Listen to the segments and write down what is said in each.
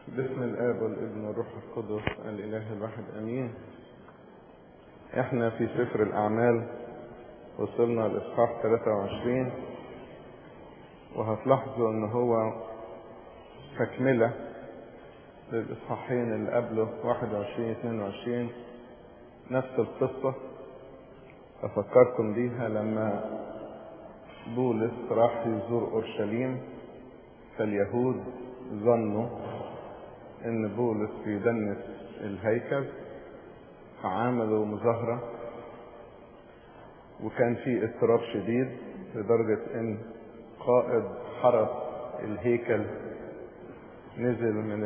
باسم الآب والابن والروح القدس الإله الواحد أمين احنا في سفر الأعمال وصلنا لإصحاح 23 وهتلاحظوا ان هو تكملة للإصحاحين اللي قبله 21 22 نفس القصة أفكركم بيها لما بولس راح يزور أورشليم فاليهود ظنوا ان بولس بيدنس الهيكل فعملوا مظاهرة وكان في اضطراب شديد لدرجة ان قائد حرس الهيكل نزل من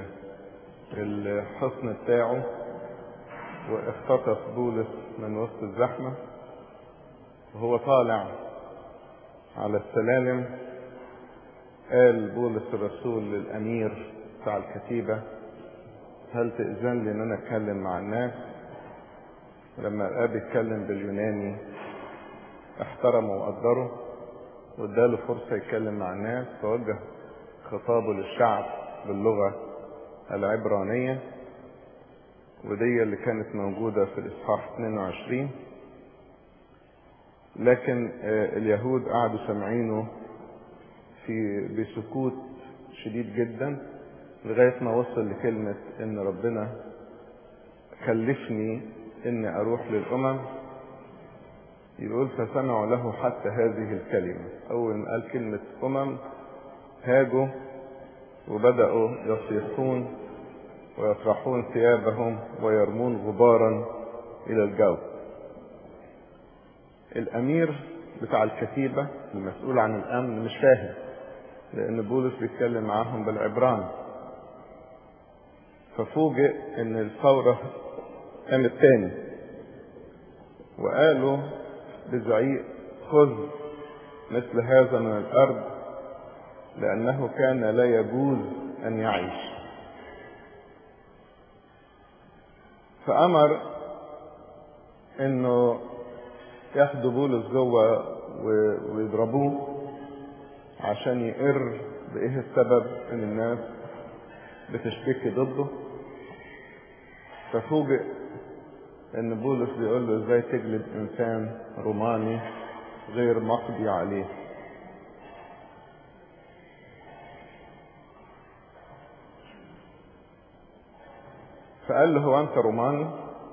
الحصن بتاعه واختطف بولس من وسط الزحمة وهو طالع على السلالم قال بولس الرسول للأمير بتاع الكتيبة هل تأذن لي ان انا اتكلم مع الناس لما لقاه بيتكلم باليوناني احترمه وقدره واداله فرصة يتكلم مع الناس فوجه خطابه للشعب باللغة العبرانية ودي اللي كانت موجودة في الإصحاح 22 لكن اليهود قعدوا سامعينه في بسكوت شديد جدا لغاية ما وصل لكلمة ان ربنا كلفني اني اروح للامم يقول فسمعوا له حتى هذه الكلمة اول ما قال كلمة امم هاجوا وبدأوا يصيحون ويطرحون ثيابهم ويرمون غبارا الى الجو الامير بتاع الكتيبة المسؤول عن الامن مش فاهم لان بولس بيتكلم معاهم بالعبراني ففوجئ ان الثورة قامت تاني وقالوا بزعيق خذ مثل هذا من الارض لانه كان لا يجوز ان يعيش فامر انه ياخدوا بولس جوه ويضربوه عشان يقر بايه السبب ان الناس بتشتكي ضده ففوجئ ان بولس بيقول له ازاي تجلد انسان روماني غير مقضي عليه فقال له هو انت روماني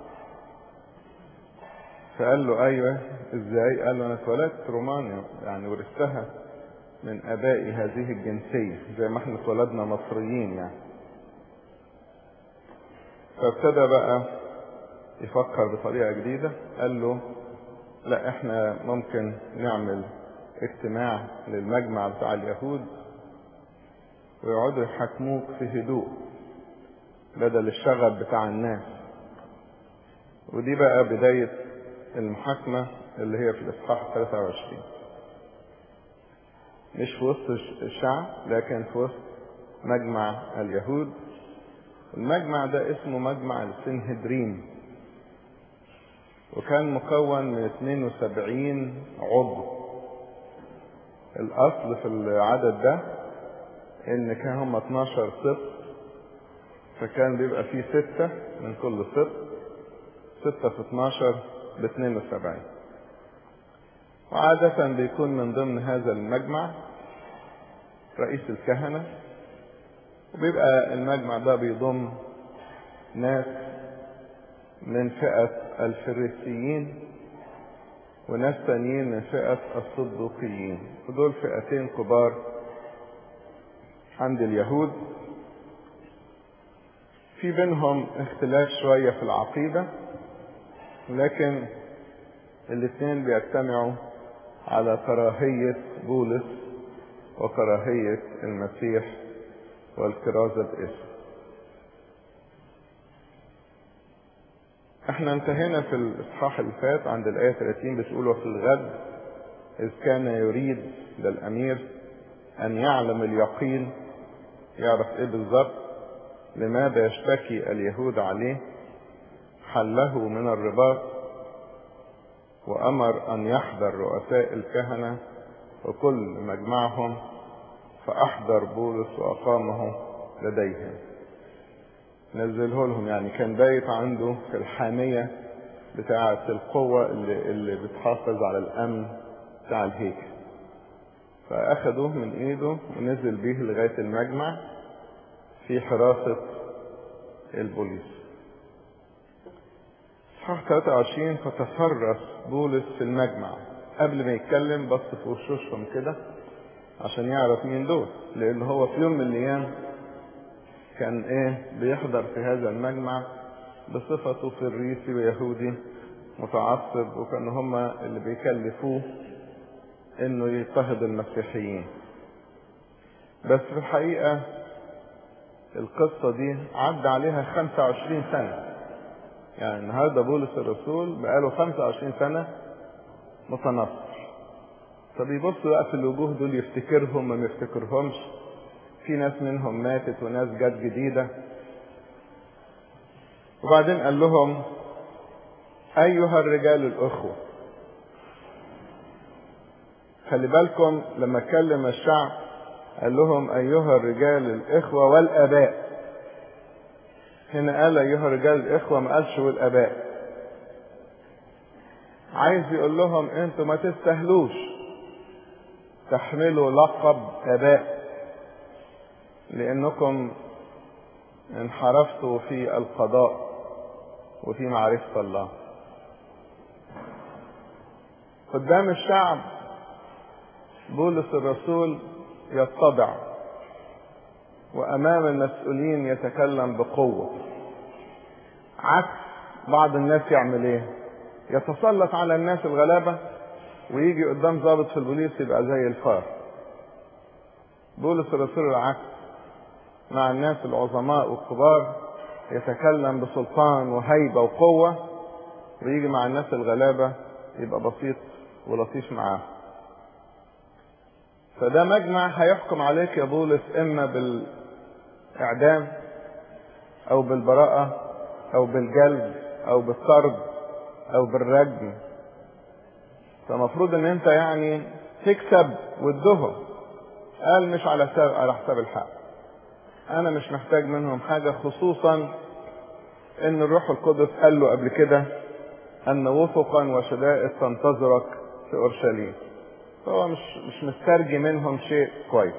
فقال له ايوه ازاي قال له انا اتولدت روماني يعني ورثتها من ابائي هذه الجنسيه زي ما احنا اتولدنا مصريين يعني فابتدى بقى يفكر بطريقة جديدة قال له لا احنا ممكن نعمل اجتماع للمجمع بتاع اليهود ويقعدوا يحاكموك في هدوء بدل الشغب بتاع الناس ودي بقى بداية المحاكمة اللي هي في الإصحاح 23 مش في وسط الشعب لكن في وسط مجمع اليهود المجمع ده اسمه مجمع السنهدرين وكان مكون من 72 عضو الاصل في العدد ده ان كان هم 12 سبط فكان بيبقى فيه ستة من كل سبط ستة في 12 ب 72 وعادة بيكون من ضمن هذا المجمع رئيس الكهنة وبيبقى المجمع ده بيضم ناس من فئة الفريسيين وناس تانيين من فئة الصدوقيين ودول فئتين كبار عند اليهود في بينهم اختلاف شوية في العقيدة لكن الاثنين بيجتمعوا على كراهية بولس وكراهية المسيح والكرازة باسم احنا انتهينا في الاصحاح اللي فات عند الايه 30 بتقول وفي الغد اذ كان يريد للامير ان يعلم اليقين يعرف ايه بالظبط لماذا يشتكي اليهود عليه حله من الرباط وامر ان يحضر رؤساء الكهنه وكل مجمعهم فأحضر بولس وأقامه لديهم نزله لهم يعني كان بايت عنده في الحامية بتاعة القوة اللي, اللي بتحافظ على الأمن بتاع الهيكل فأخده من إيده ونزل بيه لغاية المجمع في حراسة البوليس صح 23 فتفرس بولس في المجمع قبل ما يتكلم بص في وشوشهم كده عشان يعرف مين دول لان هو في يوم من الايام كان ايه بيحضر في هذا المجمع بصفته فريسي ويهودي متعصب وكانوا هما اللي بيكلفوه انه يضطهد المسيحيين بس في الحقيقة القصة دي عدى عليها 25 سنة يعني النهاردة بولس الرسول بقاله 25 سنة متنصر فبيبص بقى في الوجوه دول يفتكرهم ما يفتكرهمش في ناس منهم ماتت وناس جت جديدة وبعدين قال لهم أيها الرجال الأخوة خلي بالكم لما كلم الشعب قال لهم أيها الرجال الإخوة والآباء هنا قال أيها الرجال الإخوة ما قالش والآباء عايز يقول لهم انتوا ما تستاهلوش تحملوا لقب اباء لانكم انحرفتوا في القضاء وفي معرفة الله قدام الشعب بولس الرسول يتضع وامام المسؤولين يتكلم بقوة عكس بعض الناس يعمل ايه يتسلط على الناس الغلابة ويجي قدام ضابط في البوليس يبقى زي الفار بولس الرسول العكس مع الناس العظماء والكبار يتكلم بسلطان وهيبة وقوة ويجي مع الناس الغلابة يبقى بسيط ولطيف معاه فده مجمع هيحكم عليك يا بولس اما بالاعدام او بالبراءة او بالجلد او بالطرد او بالرجم فمفروض ان انت يعني تكسب وادهم قال مش على حساب على حساب الحق انا مش محتاج منهم حاجة خصوصا ان الروح القدس قال له قبل كده ان وثقا وشدائد تنتظرك في اورشليم فهو مش مش مسترجي منهم شيء كويس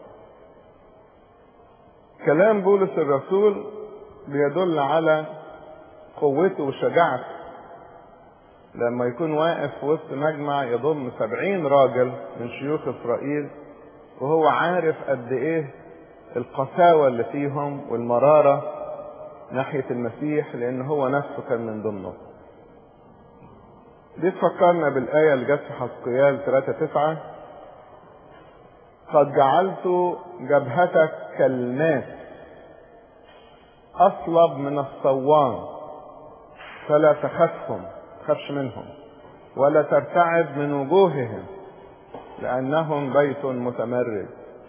كلام بولس الرسول بيدل على قوته وشجاعته لما يكون واقف في وسط مجمع يضم سبعين راجل من شيوخ اسرائيل وهو عارف قد ايه القساوة اللي فيهم والمرارة ناحية المسيح لان هو نفسه كان من ضمنهم دي تفكرنا بالآية اللي جت في حسقيال 3 9 قد جعلت جبهتك كالماس أصلب من الصوان فلا تخافهم تخافش منهم ولا ترتعب من وجوههم لأنهم بيت متمرد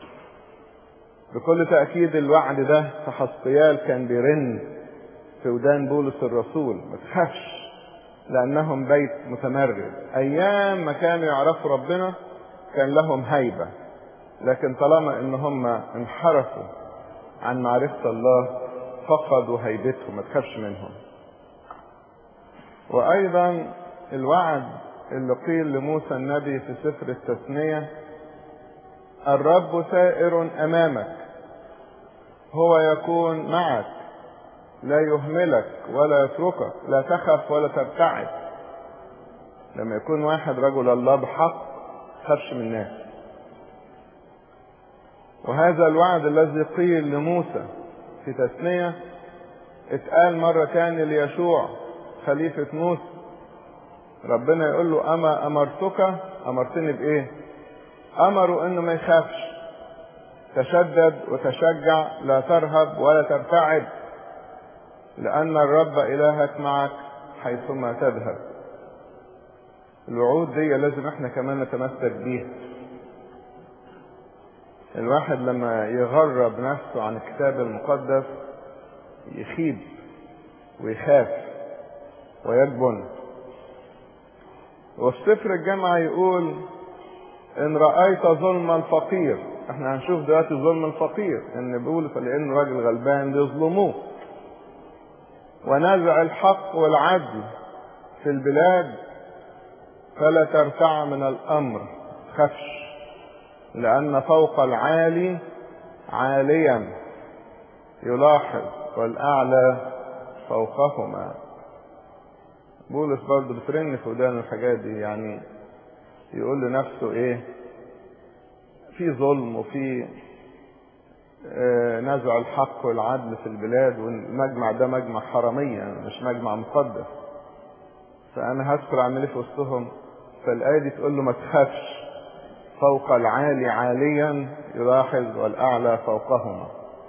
بكل تأكيد الوعد ده في حسقيال كان بيرن في ودان بولس الرسول ما تخافش لأنهم بيت متمرد أيام ما كانوا يعرفوا ربنا كان لهم هيبة لكن طالما إن هم انحرفوا عن معرفة الله فقدوا هيبتهم ما تخافش منهم وأيضا الوعد اللي قيل لموسى النبي في سفر التثنية الرب سائر أمامك هو يكون معك لا يهملك ولا يتركك لا تخف ولا ترتعد لما يكون واحد رجل الله بحق خافش من الناس وهذا الوعد الذي قيل لموسى في تثنية اتقال مرة تاني ليشوع خليفة موسى ربنا يقول له أما أمرتك أمرتني بإيه أمروا إنه ما يخافش تشدد وتشجع لا ترهب ولا ترتعد لأن الرب إلهك معك حيثما تذهب الوعود دي لازم احنا كمان نتمسك بيها الواحد لما يغرب نفسه عن الكتاب المقدس يخيب ويخاف ويجبن وفي سفر الجامعة يقول إن رأيت ظلم الفقير احنا هنشوف دلوقتي ظلم الفقير ان بولس لانه راجل غلبان بيظلموه ونزع الحق والعدل في البلاد فلا ترتع من الامر خفش لان فوق العالي عاليا يلاحظ والاعلى فوقهما بولس برضه بترن في ودان الحاجات دي يعني يقول لنفسه ايه في ظلم وفي آه نزع الحق والعدل في البلاد والمجمع ده مجمع حرامية مش مجمع مقدس فأنا هدخل أعمل إيه في وسطهم فالآية دي تقول له ما تخافش فوق العالي عاليا يلاحظ والأعلى فوقهما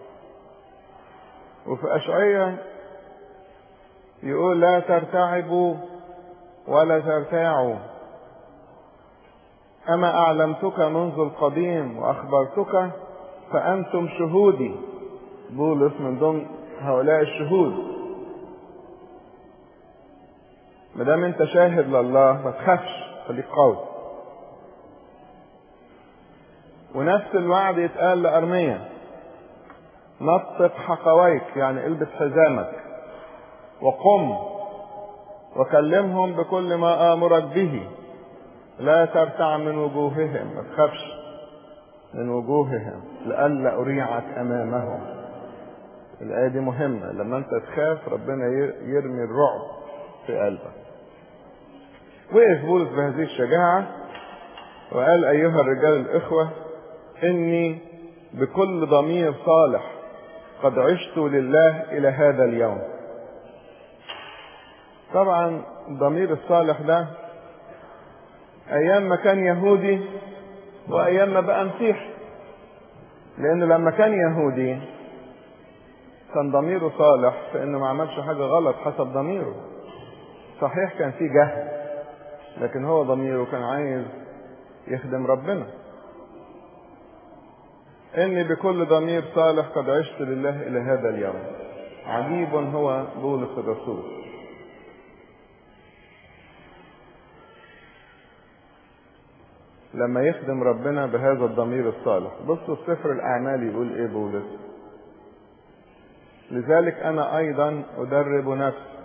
وفي أشعية يقول لا ترتعبوا ولا ترتاعوا أما أعلمتك منذ القديم وأخبرتك فأنتم شهودي بولس من ضمن هؤلاء الشهود ما دام أنت شاهد لله ما تخافش خليك قوي ونفس الوعد يتقال لأرميا نطق حقويك يعني البس حزامك وقم وكلمهم بكل ما آمرك به لا ترتع من وجوههم ما تخافش من وجوههم لئلا أريعك أمامهم الآية دي مهمة لما أنت تخاف ربنا يرمي الرعب في قلبك وقف بولس بهذه الشجاعة وقال أيها الرجال الإخوة إني بكل ضمير صالح قد عشت لله إلى هذا اليوم طبعا الضمير الصالح ده ايام ما كان يهودي وايام ما بقى مسيحي لانه لما كان يهودي كان ضميره صالح في انه ما عملش حاجه غلط حسب ضميره صحيح كان في جهل لكن هو ضميره كان عايز يخدم ربنا اني بكل ضمير صالح قد عشت لله الى هذا اليوم عجيب هو بولس الرسول لما يخدم ربنا بهذا الضمير الصالح بصوا السفر الاعمال يقول ايه بولس لذلك انا ايضا ادرب نفسي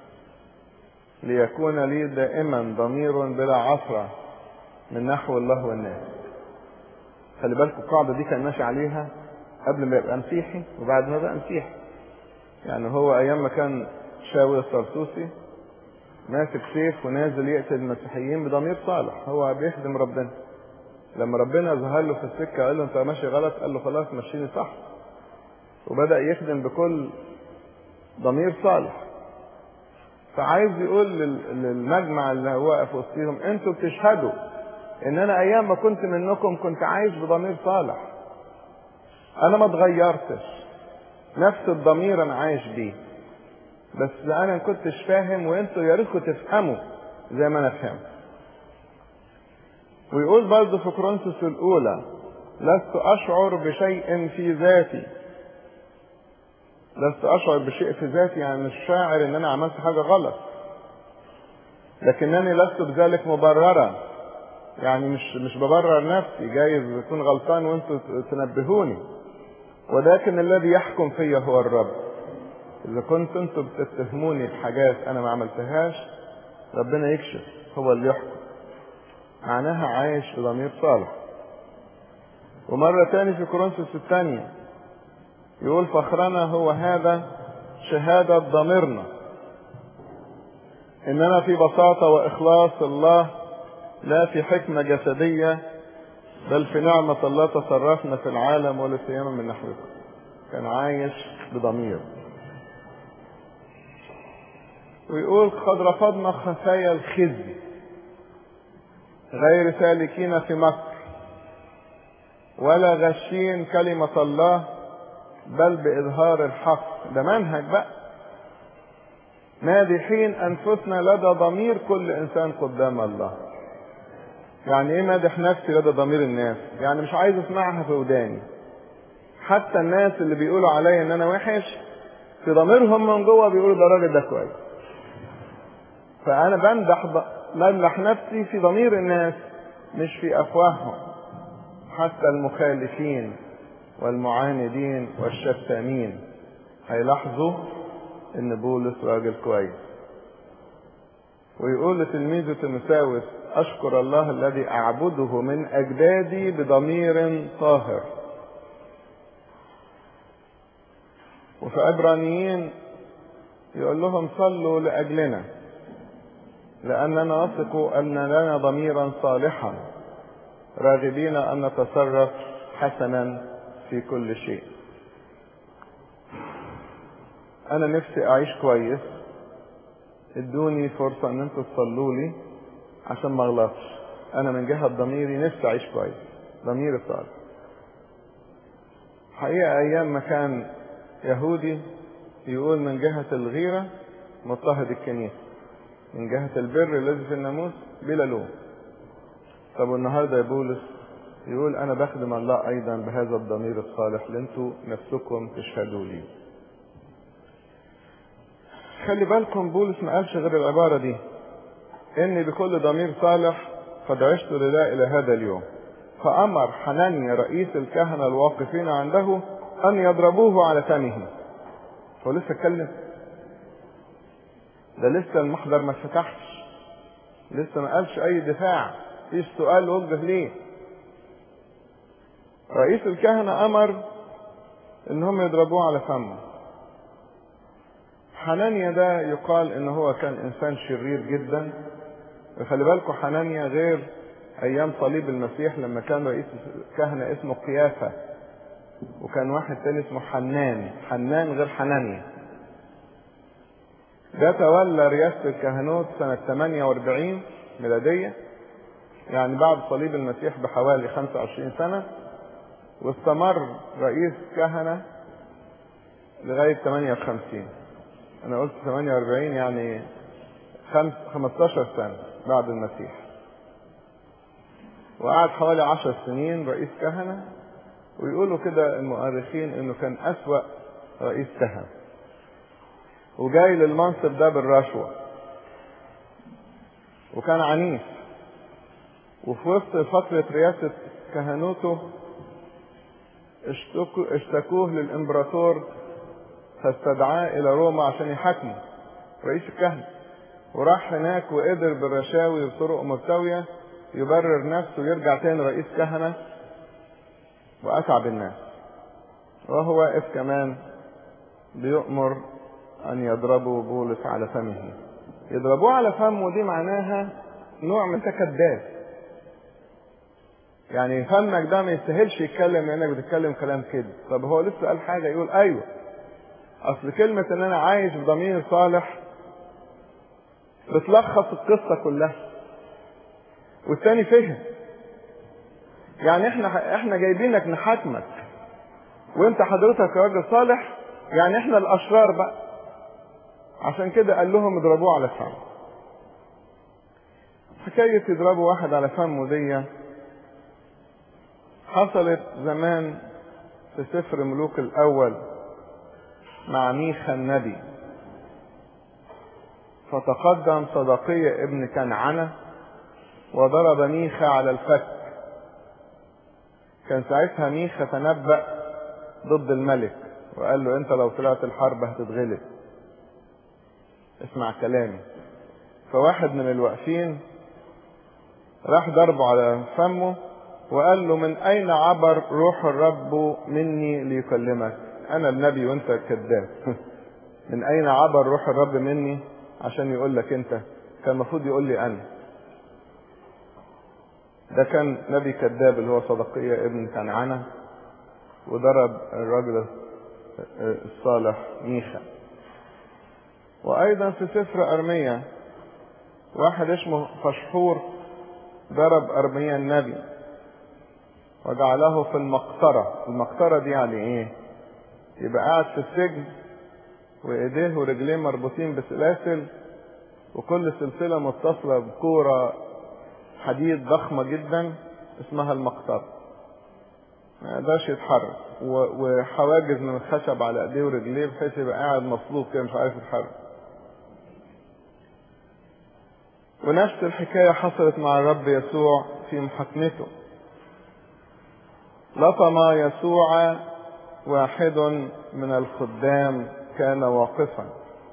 ليكون لي دائما ضمير بلا عثرة من نحو الله والناس خلي بالكم القاعدة دي كان ماشي عليها قبل ما يبقى مسيحي وبعد ما بقى مسيحي يعني هو ايام ما كان شاوي الطرطوسي ماسك سيف ونازل يقتل المسيحيين بضمير صالح هو بيخدم ربنا لما ربنا ظهر له في السكة قال له انت ماشي غلط قال له خلاص مشيني صح وبدأ يخدم بكل ضمير صالح فعايز يقول للمجمع اللي هو واقف وسطيهم انتوا بتشهدوا ان انا ايام ما كنت منكم كنت عايش بضمير صالح انا ما اتغيرتش نفس الضمير انا عايش بيه بس انا ما كنتش فاهم وانتوا يا ريتكم تفهموا زي ما انا فهمت ويقول برضه في كورنثوس الاولى لست اشعر بشيء في ذاتي لست اشعر بشيء في ذاتي يعني مش شاعر ان انا عملت حاجه غلط لكنني لست بذلك مبررا يعني مش مش ببرر نفسي جايز اكون غلطان وانتوا تنبهوني ولكن الذي يحكم فيا هو الرب اذا كنت انتوا بتتهموني بحاجات انا ما عملتهاش ربنا يكشف هو اللي يحكم معناها عايش بضمير صالح ومرة تاني في كورنثوس الثانية يقول فخرنا هو هذا شهادة ضميرنا إننا في بساطة وإخلاص الله لا في حكمة جسدية بل في نعمة الله تصرفنا في العالم ولا سيما من نحوكم كان عايش بضمير ويقول قد رفضنا خفايا الخزي غير سالكين في مكر ولا غشين كلمة الله بل بإظهار الحق ده منهج بقى مادحين أنفسنا لدى ضمير كل إنسان قدام الله يعني إيه مادح نفسي لدى ضمير الناس يعني مش عايز أسمعها في وداني حتى الناس اللي بيقولوا عليا إن أنا وحش في ضميرهم من جوه بيقولوا ده الراجل ده كويس فأنا بمدح بمدح نفسي في ضمير الناس مش في أفواههم حتى المخالفين والمعاندين والشتامين هيلاحظوا ان بولس راجل كويس ويقول لتلميذه تيموثاوس اشكر الله الذي اعبده من اجدادي بضمير طاهر وفي عبرانيين يقول لهم صلوا لاجلنا لاننا نثق ان لنا ضميرا صالحا راغبين ان نتصرف حسنا في كل شيء انا نفسي اعيش كويس ادوني فرصة ان انتوا تصلوا لي عشان ما اغلطش انا من جهة ضميري نفسي اعيش كويس ضميري صالح حقيقة ايام ما كان يهودي يقول من جهة الغيرة مضطهد الكنيسة من جهة البر الذي في الناموس بلا لوم طب والنهارده يا بولس يقول انا بخدم الله ايضا بهذا الضمير الصالح اللي انتوا نفسكم تشهدوا لي خلي بالكم بولس ما قالش غير العبارة دي اني بكل ضمير صالح قد عشت لله الى هذا اليوم فامر حنانيا رئيس الكهنة الواقفين عنده ان يضربوه على فمه هو لسه اتكلم ده لسه المحضر ما اتفتحش لسه ما قالش اي دفاع فيش سؤال وجه ليه رئيس الكهنة امر ان هم يضربوه على فمه حنانيا ده يقال ان هو كان انسان شرير جدا خلي بالكم حنانيا غير ايام صليب المسيح لما كان رئيس كهنة اسمه قيافة وكان واحد تاني اسمه حنان حنان غير حنانيا ده تولى رئاسة الكهنوت سنة 48 ميلادية يعني بعد صليب المسيح بحوالي 25 سنة واستمر رئيس كهنة لغاية 58 أنا قلت 48 يعني 15 سنة بعد المسيح وقعد حوالي 10 سنين رئيس كهنة ويقولوا كده المؤرخين انه كان اسوأ رئيس كهنة وجاي للمنصب ده بالرشوة وكان عنيف وفي وسط فترة رئاسة كهنوته اشتكوه للامبراطور فاستدعاه الى روما عشان يحاكمه رئيس الكهنة وراح هناك وقدر بالرشاوي وطرق مرتوية يبرر نفسه ويرجع تاني رئيس كهنة وأتعب الناس وهو واقف كمان بيؤمر أن يضربوا بولس على فمه يضربوه على فمه دي معناها نوع من كذاب يعني فمك ده ما يستاهلش يتكلم لانك بتتكلم كلام كده طب هو لسه قال حاجه يقول ايوه اصل كلمه ان انا عايش بضمير صالح بتلخص القصه كلها والتاني فهم يعني احنا احنا جايبينك نحاكمك وانت حضرتك راجل صالح يعني احنا الاشرار بقى عشان كده قال لهم اضربوه على فمه حكاية يضربوا واحد على فمه دي حصلت زمان في سفر ملوك الأول مع ميخا النبي فتقدم صدقية ابن كنعنة وضرب ميخا على الفك كان ساعتها ميخا تنبأ ضد الملك وقال له انت لو طلعت الحرب هتتغلب اسمع كلامي فواحد من الواقفين راح ضربه على فمه وقال له من اين عبر روح الرب مني ليكلمك انا النبي وانت الكذاب من اين عبر روح الرب مني عشان يقول لك انت كان المفروض يقول لي انا ده كان نبي كذاب اللي هو صدقية ابن كنعانة وضرب الرجل الصالح ميخا وايضا في سفر ارميا واحد اسمه فشحور ضرب ارميا النبي وجعله في المقطرة المقطرة دي يعني ايه يبقى قاعد في السجن وايديه ورجليه مربوطين بسلاسل وكل سلسلة متصلة بكورة حديد ضخمة جدا اسمها المقطرة ما يقدرش يتحرك وحواجز من الخشب على ايديه ورجليه بحيث يبقى قاعد مصلوب كده مش عارف يتحرك ونفس الحكاية حصلت مع الرب يسوع في محاكمته لطم يسوع واحد من الخدام كان واقفا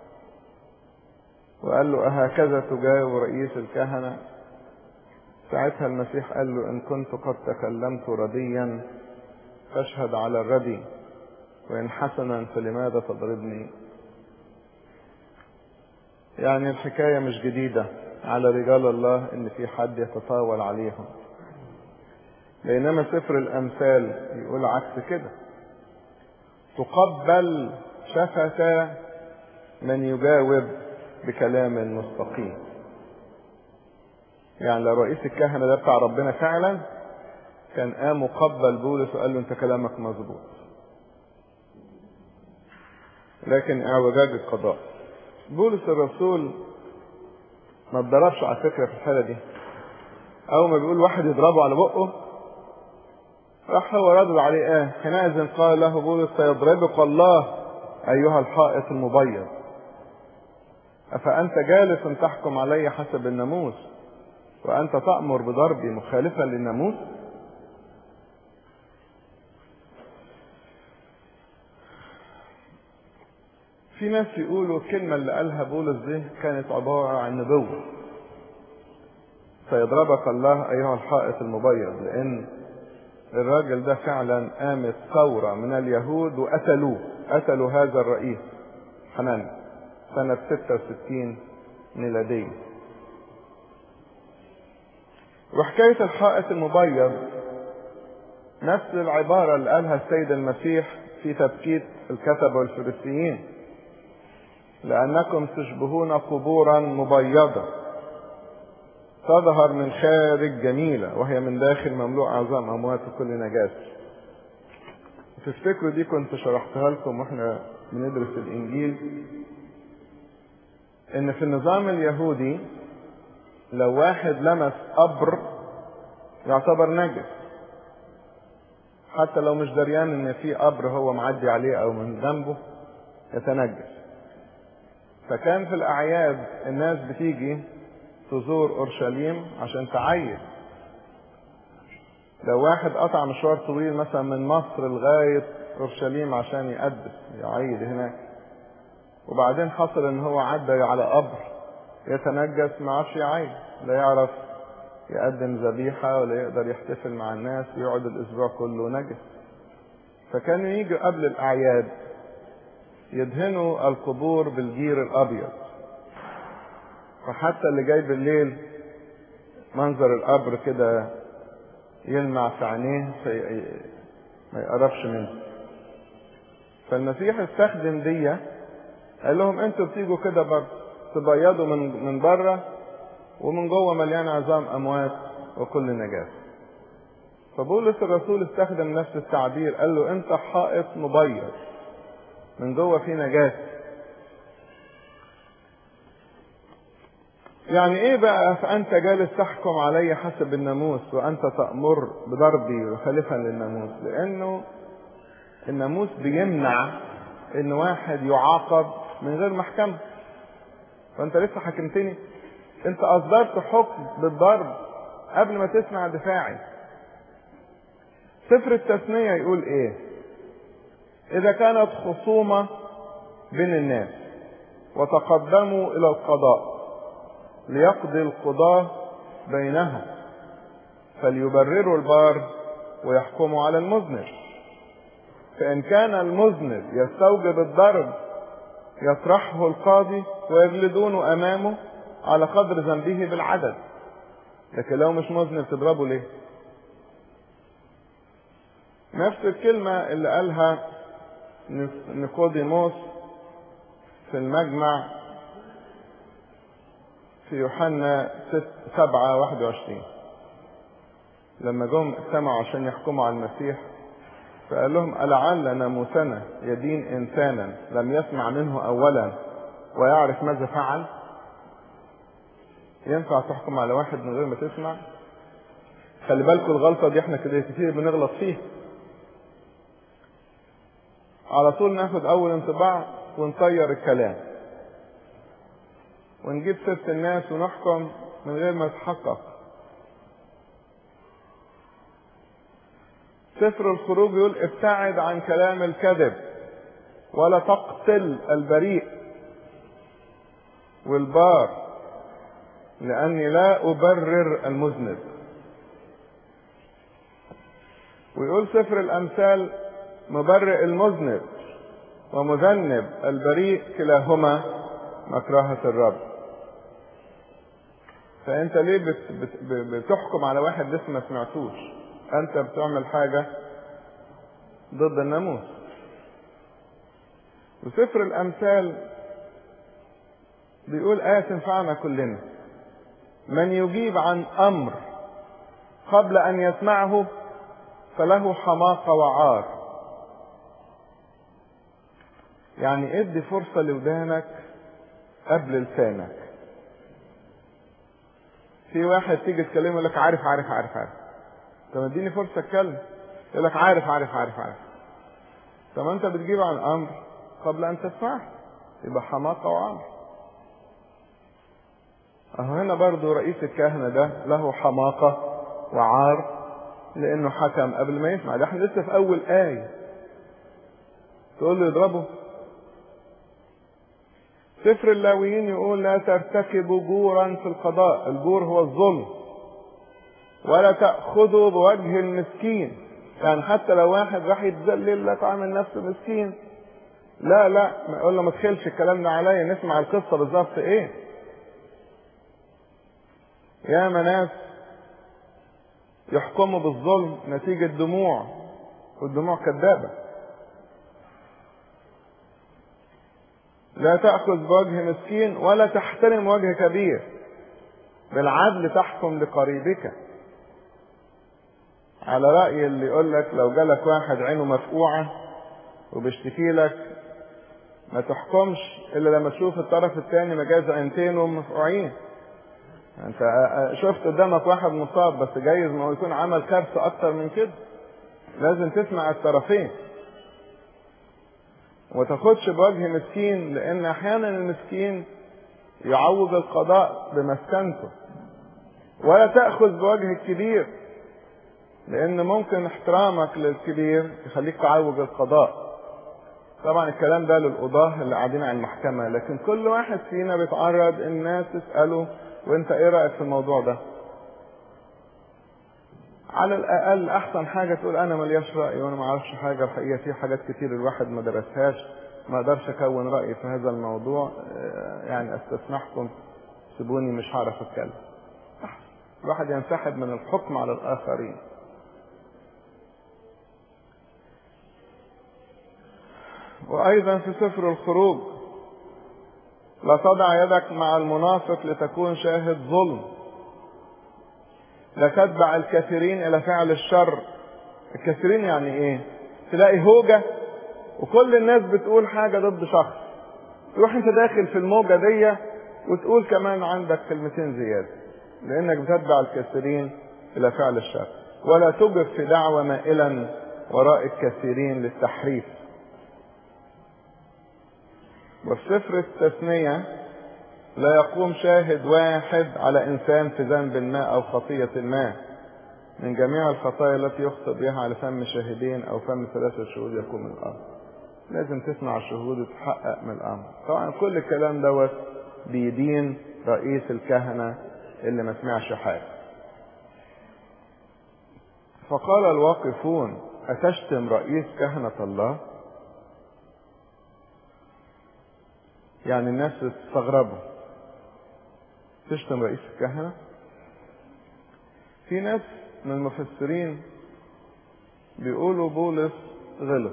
وقال له أهكذا تجاوب رئيس الكهنة ساعتها المسيح قال له إن كنت قد تكلمت رديا فاشهد على الردي وإن حسنا فلماذا تضربني يعني الحكاية مش جديدة على رجال الله إن في حد يتطاول عليهم بينما سفر الأمثال يقول عكس كده تقبل شفة من يجاوب بكلام مستقيم يعني لو رئيس الكهنة ده بتاع ربنا فعلا كان قام وقبل بولس وقال له انت كلامك مظبوط لكن اعوجاج القضاء بولس الرسول ما اتضربش على فكرة في الحالة دي أول ما بيقول واحد يضربه على بقه راح هو رد عليه ايه حينئذ قال له بولس سيضربك الله أيها الحائط المبيض أفأنت جالس تحكم علي حسب الناموس وأنت تأمر بضربي مخالفا للناموس في ناس يقولوا الكلمة اللي قالها بولس دي كانت عبارة عن نبوة سيضربك الله أيها الحائط المبيض لأن الراجل ده فعلا قامت ثورة من اليهود وقتلوه قتلوا هذا الرئيس حنان سنة 66 ميلادية وحكاية الحائط المبيض نفس العبارة اللي قالها السيد المسيح في تبكيت الكتبة والفريسيين لأنكم تشبهون قبورا مبيضة تظهر من خارج جميلة وهي من داخل مملوء أعظام أموات وكل نجاسة تفتكروا دي كنت شرحتها لكم واحنا بندرس الإنجيل إن في النظام اليهودي لو واحد لمس قبر يعتبر نجس حتى لو مش دريان ان في قبر هو معدي عليه او من جنبه يتنجس فكان في الاعياد الناس بتيجي تزور اورشليم عشان تعيد لو واحد قطع مشوار طويل مثلا من مصر لغايه اورشليم عشان يقدس يعيد هناك وبعدين حصل ان هو عدى على قبر يتنجس ما عرفش يعيد لا يعرف يقدم ذبيحة ولا يقدر يحتفل مع الناس ويقعد الأسبوع كله نجس فكانوا يجوا قبل الأعياد يدهنوا القبور بالجير الأبيض فحتى اللي جاي بالليل منظر القبر كده يلمع في عينيه في ما يقربش منه فالمسيح استخدم دي قال لهم انتوا بتيجوا كده برضه تبيضوا من من بره ومن جوه مليان عظام اموات وكل نجاسه فبولس الرسول استخدم نفس التعبير قال له انت حائط مبيض من جوه في نجاسه يعني ايه بقى فانت جالس تحكم علي حسب الناموس وانت تامر بضربي وخالفا للناموس لانه الناموس بيمنع ان واحد يعاقب من غير محكمه وانت لسه حكمتني انت اصدرت حكم بالضرب قبل ما تسمع دفاعي سفر التثنية يقول ايه اذا كانت خصومة بين الناس وتقدموا الى القضاء ليقضي القضاة بينهم فليبرروا البار ويحكموا على المذنب فإن كان المذنب يستوجب الضرب يطرحه القاضي ويجلدونه أمامه على قدر ذنبه بالعدد لكن لو مش مذنب تضربه ليه نفس الكلمة اللي قالها نيقوديموس في المجمع في يوحنا سبعة واحد وعشرين لما جم اجتمعوا عشان يحكموا على المسيح فقال لهم ألعل ناموسنا يدين إنسانا لم يسمع منه أولا ويعرف ماذا فعل ينفع تحكم على واحد من غير ما تسمع خلي بالكم الغلطة دي احنا كده كتير بنغلط فيها على طول ناخد أول انطباع ونطير الكلام ونجيب سيرة الناس ونحكم من غير ما نتحقق سفر الخروج يقول ابتعد عن كلام الكذب ولا تقتل البريء والبار لأني لا أبرر المذنب ويقول سفر الأمثال مبرئ المذنب ومذنب البريء كلاهما مكرهة الرب فأنت ليه بت بت بتحكم على واحد لسه ما سمعتوش أنت بتعمل حاجة ضد الناموس وسفر الأمثال بيقول آية تنفعنا كلنا من يجيب عن أمر قبل أن يسمعه فله حماقة وعار يعني ادي فرصة لودانك قبل لسانك في واحد تيجي تكلمه يقول لك عارف عارف عارف عارف طب اديني فرصة اتكلم يقول لك عارف عارف عارف عارف طب انت بتجيب عن امر قبل ان تسمعه يبقى حماقة وعار اهو هنا برضو رئيس الكهنة ده له حماقة وعار لانه حكم قبل ما يسمع ده احنا لسه في اول آية تقول له يضربه سفر اللاويين يقول لا ترتكبوا جورا في القضاء الجور هو الظلم ولا تأخذوا بوجه المسكين يعني حتى لو واحد راح يتذلل لك عامل نفسه مسكين لا لا ما يقول له ما تخلش الكلام ده عليا نسمع القصه بالظبط ايه يا ناس يحكموا بالظلم نتيجة دموع والدموع كذابة لا تأخذ بوجه مسكين ولا تحترم وجه كبير بالعدل تحكم لقريبك على رأي اللي يقول لك لو جالك واحد عينه مفقوعة وبيشتكي لك ما تحكمش إلا لما تشوف الطرف الثاني مجاز عينتين ومفقوعين انت شفت قدامك واحد مصاب بس جايز ما هو يكون عمل كارثة اكتر من كده لازم تسمع الطرفين وتاخدش بوجه مسكين لان احيانا المسكين يعوض القضاء بمسكنته ولا تأخذ بوجه الكبير لان ممكن احترامك للكبير يخليك تعوج القضاء طبعا الكلام ده للقضاة اللي قاعدين على المحكمة لكن كل واحد فينا بيتعرض الناس تسأله وانت ايه رأيك في الموضوع ده على الاقل احسن حاجة تقول انا ملياش رأي وانا ما اعرفش حاجة الحقيقة في حاجات كتير الواحد ما درسهاش ما اقدرش اكون رأي في هذا الموضوع يعني استسمحكم سيبوني مش هعرف اتكلم الواحد ينسحب من الحكم على الاخرين وايضا في سفر الخروج لا تضع يدك مع المنافق لتكون شاهد ظلم لا تتبع الكثيرين الى فعل الشر الكثيرين يعني ايه تلاقي هوجة وكل الناس بتقول حاجة ضد شخص تروح انت داخل في الموجة دي وتقول كمان عندك كلمتين زيادة لانك بتتبع الكثيرين الى فعل الشر ولا تجب في دعوة مائلا وراء الكثيرين للتحريف وفي سفر التثنية لا يقوم شاهد واحد على إنسان في ذنب ما أو خطية ما من جميع الخطايا التي يخطئ بها على فم شاهدين أو فم ثلاثة شهود يقوم الأمر لازم تسمع الشهود وتتحقق من الأمر طبعا كل الكلام دوت بيدين رئيس الكهنة اللي ما سمعش حاجة فقال الواقفون أتشتم رئيس كهنة الله يعني الناس استغربوا تشتم رئيس الكهنة في ناس من المفسرين بيقولوا بولس غلط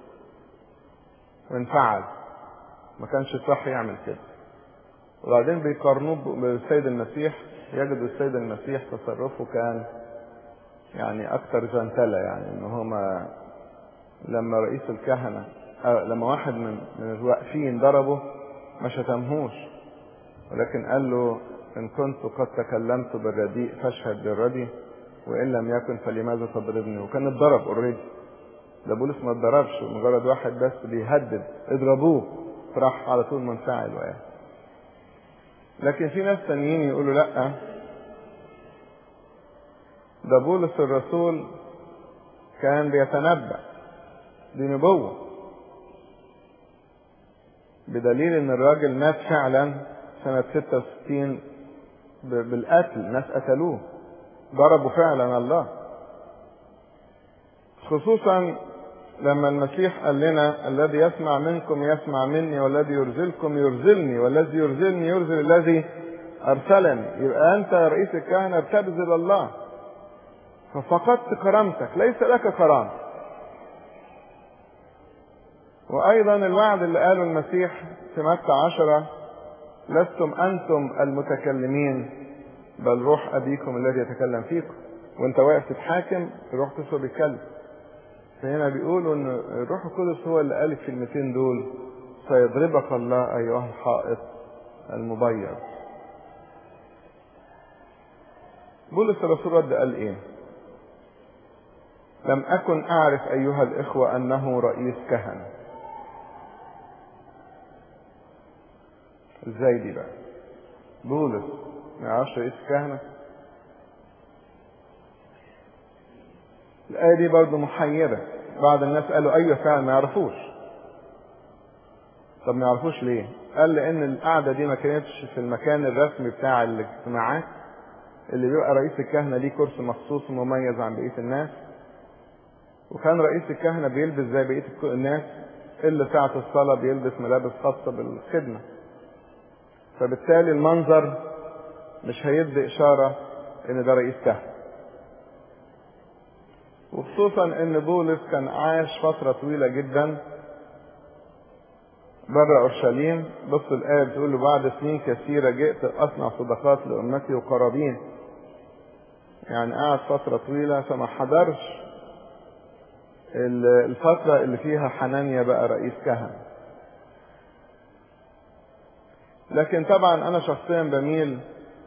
وانفعل ما كانش صح يعمل كده وبعدين بيقارنوه بالسيد المسيح يجدوا السيد المسيح تصرفه كان يعني اكثر جنتلة يعني ان هما لما رئيس الكهنة لما واحد من من الواقفين ضربه ما شتمهوش ولكن قال له إن كنت قد تكلمت بالرديء فاشهد بالردي وإن لم يكن فلماذا تضربني وكان اتضرب اوريدي ده بولس ما اتضربش مجرد واحد بس بيهدد اضربوه فراح على طول منفعل وقال لكن في ناس تانيين يقولوا لا ده بولس الرسول كان بيتنبأ دي نبوة بدليل ان الراجل مات فعلا سنة 66 بالقتل ناس قتلوه ضربوا فعلا الله خصوصا لما المسيح قال لنا الذي يسمع منكم يسمع مني والذي يرزلكم يرزلني والذي يرزلني يرزل الذي ارسلني يبقى انت يا رئيس الكهنة بتبذل الله ففقدت كرامتك ليس لك كرامة وايضا الوعد اللي قاله المسيح في متى عشرة لستم انتم المتكلمين بل روح ابيكم الذي يتكلم فيكم وانت واقف تتحاكم الروح القدس بيتكلم فهنا بيقولوا ان الروح القدس هو اللي قال الكلمتين دول سيضربك الله ايها الحائط المبيض بولس الرسول رد قال ايه لم اكن اعرف ايها الاخوه انه رئيس كهنه ازاي دي بقى بولس ما يعرفش رئيس كهنه الآية دي برضه محيرة بعض الناس قالوا أيوة فعلا ما يعرفوش طب ما يعرفوش ليه قال لأن القعدة دي ما كانتش في المكان الرسمي بتاع الاجتماعات اللي بيبقى رئيس الكهنة ليه كرسي مخصوص مميز عن بقية الناس وكان رئيس الكهنة بيلبس زي بقية الناس إلا ساعة الصلاة بيلبس ملابس خاصة بالخدمة فبالتالي المنظر مش هيدي إشارة إن ده رئيس كهنة وخصوصا ان بولس كان عاش فترة طويلة جدا بره اورشليم بص الايه بتقول له بعد سنين كثيرة جئت اصنع صدقات لامتي وقرابين يعني قعد فترة طويلة فما حضرش الفترة اللي فيها حنانيا بقى رئيس كهنة لكن طبعا انا شخصيا بميل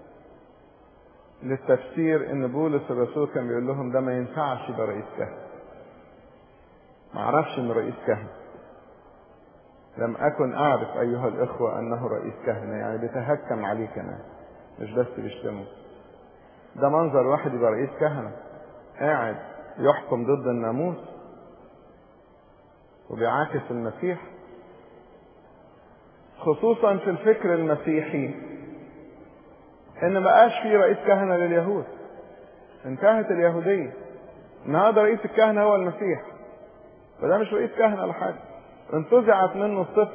للتفسير ان بولس الرسول كان بيقول لهم ده ما ينفعش يبقى رئيس كهنه ما اعرفش انه رئيس كهنه لم اكن اعرف ايها الاخوه انه رئيس كهنه يعني بيتهكم عليه كمان مش بس بيشتمه ده منظر واحد يبقى رئيس كهنه قاعد يحكم ضد الناموس وبيعاكس المسيح خصوصا في الفكر المسيحي ان ما بقاش في رئيس كهنه لليهود انتهت اليهوديه النهارده رئيس الكهنه هو المسيح فده مش رئيس كهنه ولا حاجه انتزعت منه الصفه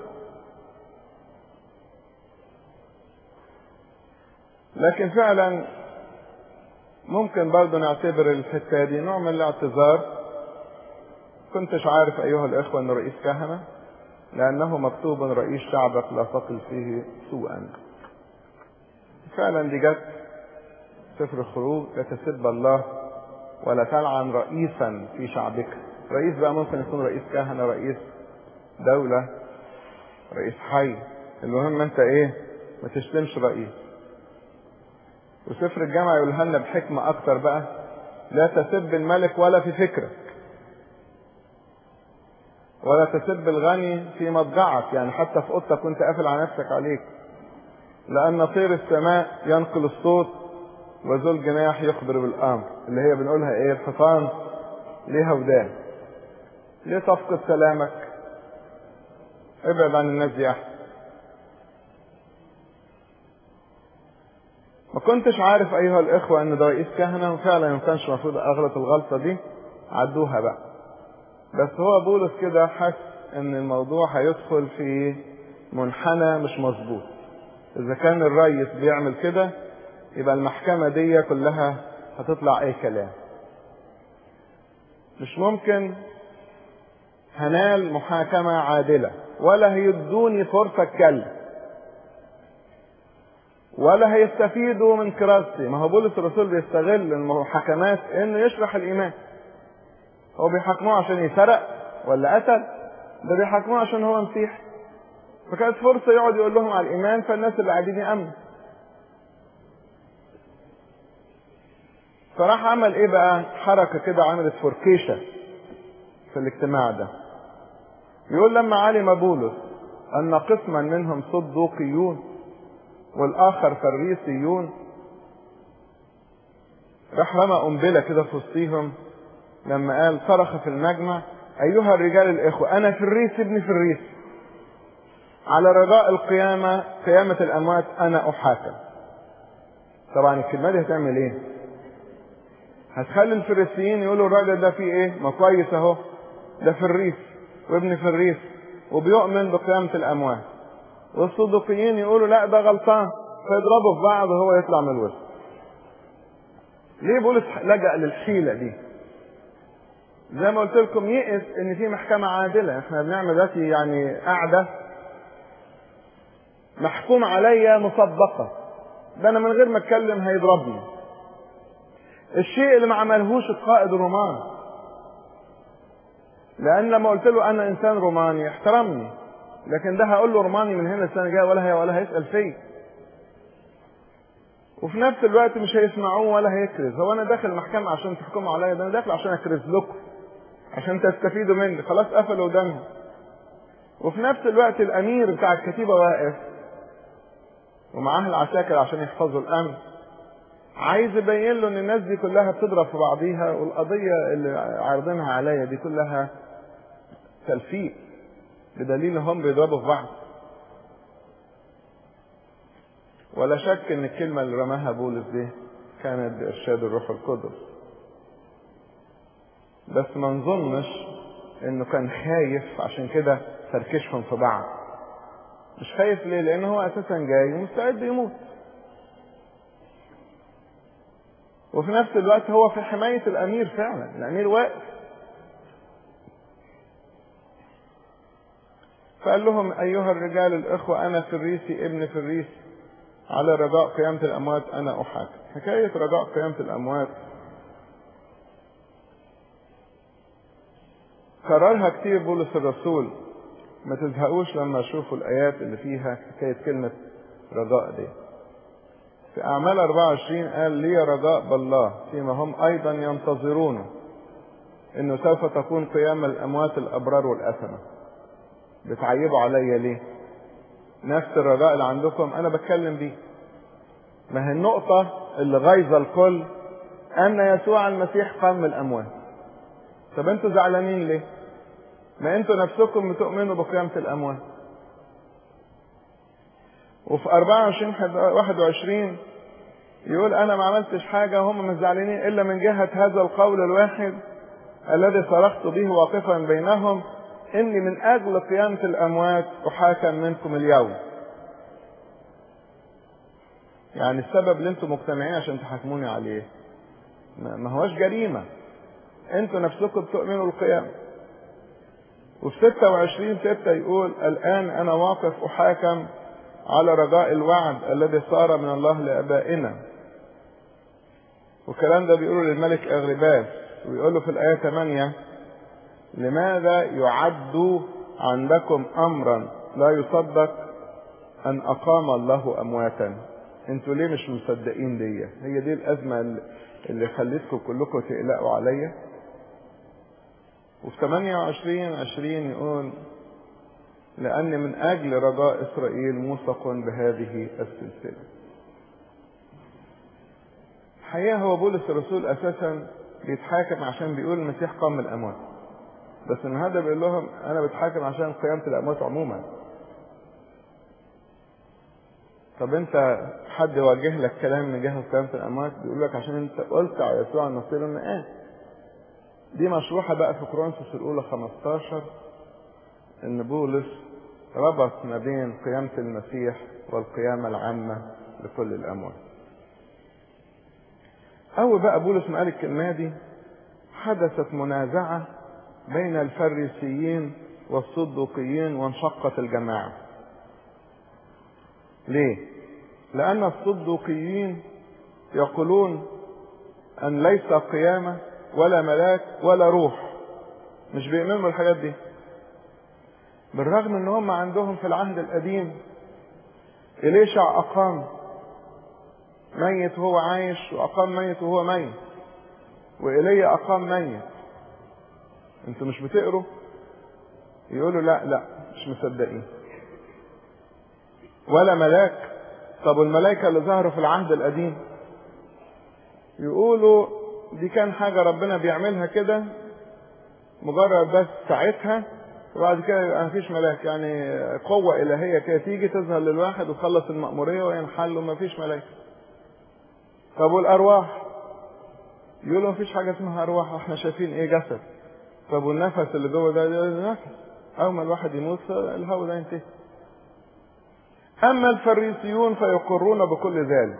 لكن فعلا ممكن برضه نعتبر الحته دي نوع من الاعتذار كنتش عارف ايها الاخوه انه رئيس كهنه لانه مكتوب رئيس شعبك لا تقل فيه سوءا فعلا دي جت سفر الخروج لا تسب الله ولا تلعن رئيسا في شعبك رئيس بقى ممكن يكون رئيس كهنة رئيس دولة رئيس حي المهم انت ايه ما تشتمش رئيس وسفر الجامعة يقولها لنا بحكمة اكتر بقى لا تسب الملك ولا في فكرك ولا تسب الغني في مضجعك يعني حتى في اوضتك وانت قافل على نفسك عليك لأن طير السماء ينقل الصوت وذو الجناح يخبر بالأمر اللي هي بنقولها إيه الحصان ليها ودان ليه تفقد سلامك ابعد عن الناس دي أحسن ما كنتش عارف أيها الإخوة إن ده رئيس كهنة وفعلا ما كانش المفروض أغلط الغلطة دي عدوها بقى بس هو بولس كده حس إن الموضوع هيدخل في منحنى مش مظبوط إذا كان الريس بيعمل كده يبقى المحكمة دي كلها هتطلع أي كلام مش ممكن هنال محاكمة عادلة ولا هيدوني فرصة أتكلم ولا هيستفيدوا من كراستي ما هو بولس الرسول بيستغل المحاكمات انه يشرح الايمان هو بيحاكموه عشان يسرق ولا قتل ده بيحاكموه عشان هو مسيحي فكانت فرصة يقعد يقول لهم على الإيمان فالناس اللي قاعدين يأمنوا. فراح عمل إيه بقى؟ حركة كده عملت فركيشة في الاجتماع ده. يقول لما علم بولس أن قسما منهم صدوقيون والآخر فريسيون راح رمى قنبلة كده في وسطيهم لما قال صرخ في المجمع أيها الرجال الإخوة أنا في الريس ابني في الريس على رجاء القيامة قيامة الأموات أنا أحاكم طبعا الكلمة دي هتعمل إيه؟ هتخلي الفريسيين يقولوا الراجل ده فيه إيه؟ ما كويس أهو ده في الريس وابن في الريس وبيؤمن بقيامة الأموات والصدوقيين يقولوا لا ده غلطان فيضربوا في بعض وهو يطلع من الوسط ليه بولس لجأ للحيلة دي زي ما قلت لكم يئس ان في محكمة عادلة احنا بنعمل دلوقتي يعني قاعدة محكوم عليا مسبقة ده انا من غير ما اتكلم هيضربني الشيء اللي ما عملهوش القائد الروماني لان لما قلت له انا انسان روماني احترمني لكن ده هقول له روماني من هنا السنه الجايه ولا هي ولا هيسال فيا وفي نفس الوقت مش هيسمعوه ولا هيكرز هو انا داخل المحكمه عشان تحكموا عليا ده انا داخل عشان اكرز لكم عشان تستفيدوا مني خلاص قفلوا ودانهم وفي نفس الوقت الامير بتاع الكتيبه واقف ومعاه العساكر عشان يحفظوا الامن عايز يبين له ان الناس دي كلها بتضرب في بعضيها والقضيه اللي عارضينها عليا دي كلها تلفيق بدليل هم بيضربوا في بعض ولا شك ان الكلمه اللي رماها بولس دي كانت بارشاد الروح القدس بس ما نظنش انه كان خايف عشان كده فركشهم في بعض مش خايف ليه لان هو اساسا جاي ومستعد يموت وفي نفس الوقت هو في حماية الأمير فعلا الأمير واقف فقال لهم أيها الرجال الإخوة أنا في الريس ابن في الريس على رجاء قيامة الأموات أنا أحاكم حكاية رجاء قيامة الأموات كررها كتير بولس الرسول ما تزهقوش لما تشوفوا الآيات اللي فيها حكاية كلمة رجاء دي في أعمال 24 قال لي رجاء بالله فيما هم أيضا ينتظرونه إنه سوف تكون قيام الأموات الأبرار والأثمة بتعيبوا عليا ليه؟ نفس الرجاء اللي عندكم أنا بتكلم بيه ما هي النقطة اللي غايظة الكل أن يسوع المسيح قام من الأموات طب أنتوا زعلانين ليه؟ ما أنتوا نفسكم بتؤمنوا بقيامة الأموات وفي 24 21 يقول انا ما عملتش حاجه هم مش زعلانين الا من جهه هذا القول الواحد الذي صرخت به واقفا بينهم اني من اجل قيامه الاموات احاكم منكم اليوم يعني السبب اللي انتم مجتمعين عشان تحاكموني عليه ما هوش جريمه انتوا نفسكم بتؤمنوا القيامه وفي 26 6 يقول الان انا واقف احاكم على رجاء الوعد الذي صار من الله لابائنا والكلام ده بيقوله للملك اغرباس ويقول له في الايه 8 لماذا يعد عندكم امرا لا يصدق ان اقام الله امواتا انتوا ليه مش مصدقين دي هي دي الازمه اللي خلتكم كلكم تقلقوا عليا وفي 28 20 يقول لأن من أجل رجاء إسرائيل موثق بهذه السلسلة. الحقيقة هو بولس الرسول أساسا بيتحاكم عشان بيقول المسيح قام من الأموات. بس النهارده بيقول لهم أنا بتحاكم عشان قيامة الأموات عموما. طب أنت حد وجه لك كلام من جهة قيامة الأموات بيقول لك عشان أنت قلت على يسوع النصير إن إيه؟ دي مشروحة بقى في كورنثوس الأولى 15 إن بولس ربط ما بين قيامة المسيح والقيامة العامة لكل الأموات. أول بقى بولس ما قال الكلمة دي حدثت منازعة بين الفريسيين والصدوقيين وانشقت الجماعة. ليه؟ لأن الصدوقيين يقولون أن ليس قيامة ولا ملاك ولا روح. مش بيؤمنوا بالحاجات دي. بالرغم ان هم عندهم في العهد القديم إليشع أقام ميت وهو عايش وأقام ميت وهو ميت وإيليا أقام ميت انتوا مش بتقروا يقولوا لا لا مش مصدقين ولا ملاك طب الملائكة اللي ظهروا في العهد القديم يقولوا دي كان حاجة ربنا بيعملها كده مجرد بس ساعتها وبعد كده يبقى مفيش ملاك يعني قوة إلهية كده تيجي تظهر للواحد وتخلص المأمورية وينحل ومفيش ملاك طب والأرواح يقولوا مفيش حاجة اسمها أرواح احنا شايفين إيه جسد طب والنفس اللي جوه ده ده نفس أول ما الواحد يموت الهواء ده ينتهي أما الفريسيون فيقرون بكل ذلك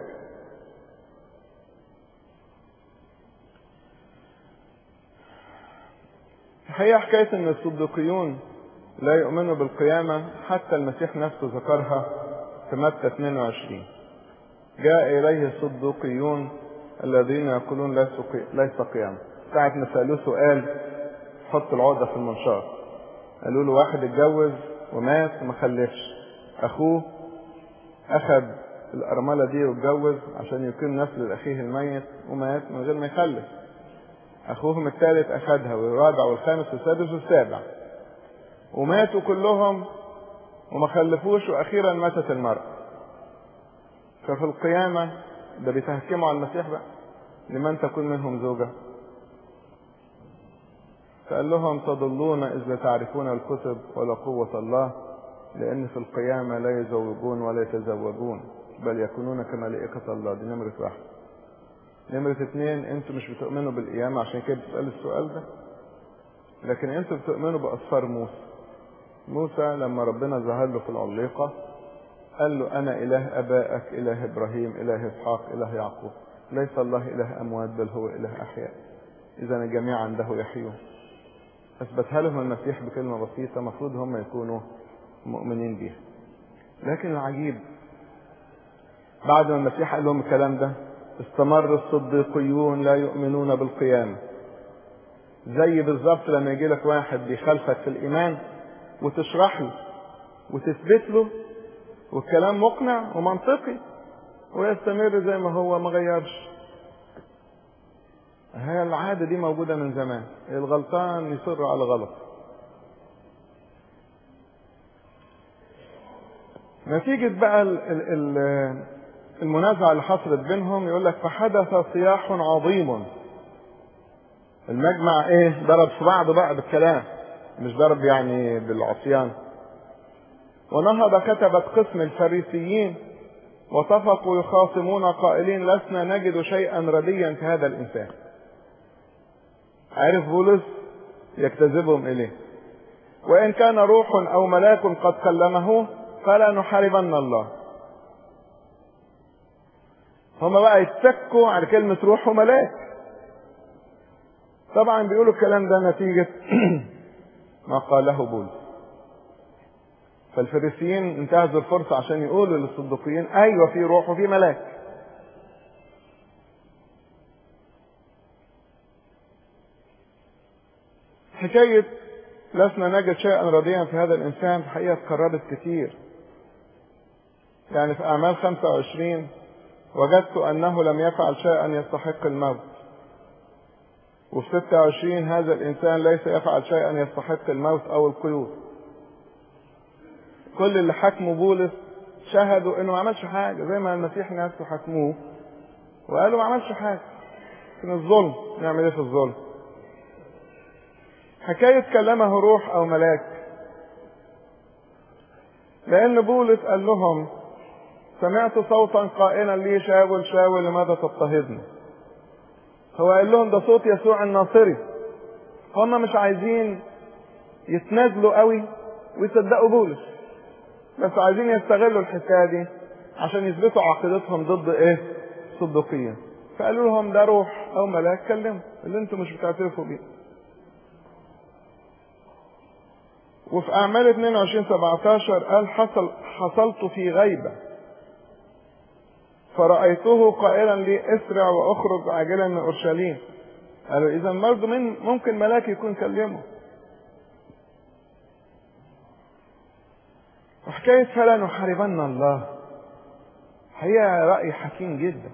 الحقيقة حكاية أن الصديقيون لا يؤمنوا بالقيامة حتى المسيح نفسه ذكرها في متى 22 جاء إليه الصديقيون الذين يقولون ليس ليس قيامة ساعة ما سألوه سؤال حط العقدة في المنشار قالوا له واحد اتجوز ومات وما خلفش أخوه أخذ الأرملة دي واتجوز عشان يقيم نسل لأخيه الميت ومات من غير ما يخلف أخوهم الثالث أخذها والرابع والخامس والسادس والسابع وماتوا كلهم وما خلفوش وأخيرا ماتت المرأة ففي القيامة ده بيتهكموا على المسيح بقى لمن تكون منهم زوجة فقال لهم تضلون إذ لا تعرفون الكتب ولا قوة الله لأن في القيامة لا يزوجون ولا يتزوجون بل يكونون كملائكة الله دي نمرة واحد نمرة اثنين انتوا مش بتؤمنوا بالقيامة عشان كده بتسأل السؤال ده لكن انتوا بتؤمنوا بأسفار موسى موسى لما ربنا ظهر له في العليقة قال له أنا إله أبائك إله إبراهيم إله إسحاق إله يعقوب ليس الله إله أموات بل هو إله أحياء إذا الجميع عنده يحيون أثبتها لهم المسيح بكلمة بسيطة المفروض هم يكونوا مؤمنين بيها لكن العجيب بعد ما المسيح قال لهم الكلام ده استمر الصديقيون لا يؤمنون بالقيامة زي بالظبط لما يجي لك واحد بيخالفك في الإيمان وتشرح له وتثبت له والكلام مقنع ومنطقي ويستمر زي ما هو ما غيرش هي العادة دي موجودة من زمان الغلطان يصر على غلط نتيجة بقى ال ال المنازعة اللي حصلت بينهم يقول لك فحدث صياح عظيم المجمع ايه ضرب في بعض بقى بالكلام مش ضرب يعني بالعصيان ونهض كتبت قسم الفريسيين واتفقوا يخاصمون قائلين لسنا نجد شيئا رديا في هذا الانسان عرف بولس يجتذبهم اليه وان كان روح او ملاك قد كلمه فلا نحاربن الله هما بقى يتسكوا على كلمة روح وملاك طبعا بيقولوا الكلام ده نتيجة ما قاله بولس فالفريسيين انتهزوا الفرصة عشان يقولوا للصديقيين أيوة في روح وفي ملاك حكاية لسنا نجد شيئا رديا في هذا الإنسان في حقيقة اتكررت كتير يعني في أعمال 25 وجدت أنه لم يفعل شيئا يستحق الموت وفي 26 هذا الإنسان ليس يفعل شيئا يستحق الموت أو القيود كل اللي حكموا بولس شهدوا انه ما عملش حاجه زي ما المسيح نفسه حكموه وقالوا ما عملش حاجه كان الظلم نعمل ايه في الظلم حكايه كلمه روح او ملاك لان بولس قال لهم سمعت صوتا قائلا لي شاول شاول لماذا تضطهدني هو قال لهم ده صوت يسوع الناصري هم مش عايزين يتنازلوا قوي ويصدقوا بولس بس عايزين يستغلوا الحكايه دي عشان يثبتوا عقيدتهم ضد ايه صدقيا فقالوا لهم ده روح او ملاك كلمه اللي انتم مش بتعترفوا بيه وفي اعمال 22 17 قال حصل حصلت في غيبه فرأيته قائلا لي اسرع واخرج عاجلا من اورشليم قالوا اذا برضه من ممكن ملاك يكون كلمه وحكاية فلا نحاربن الله هي رأي حكيم جدا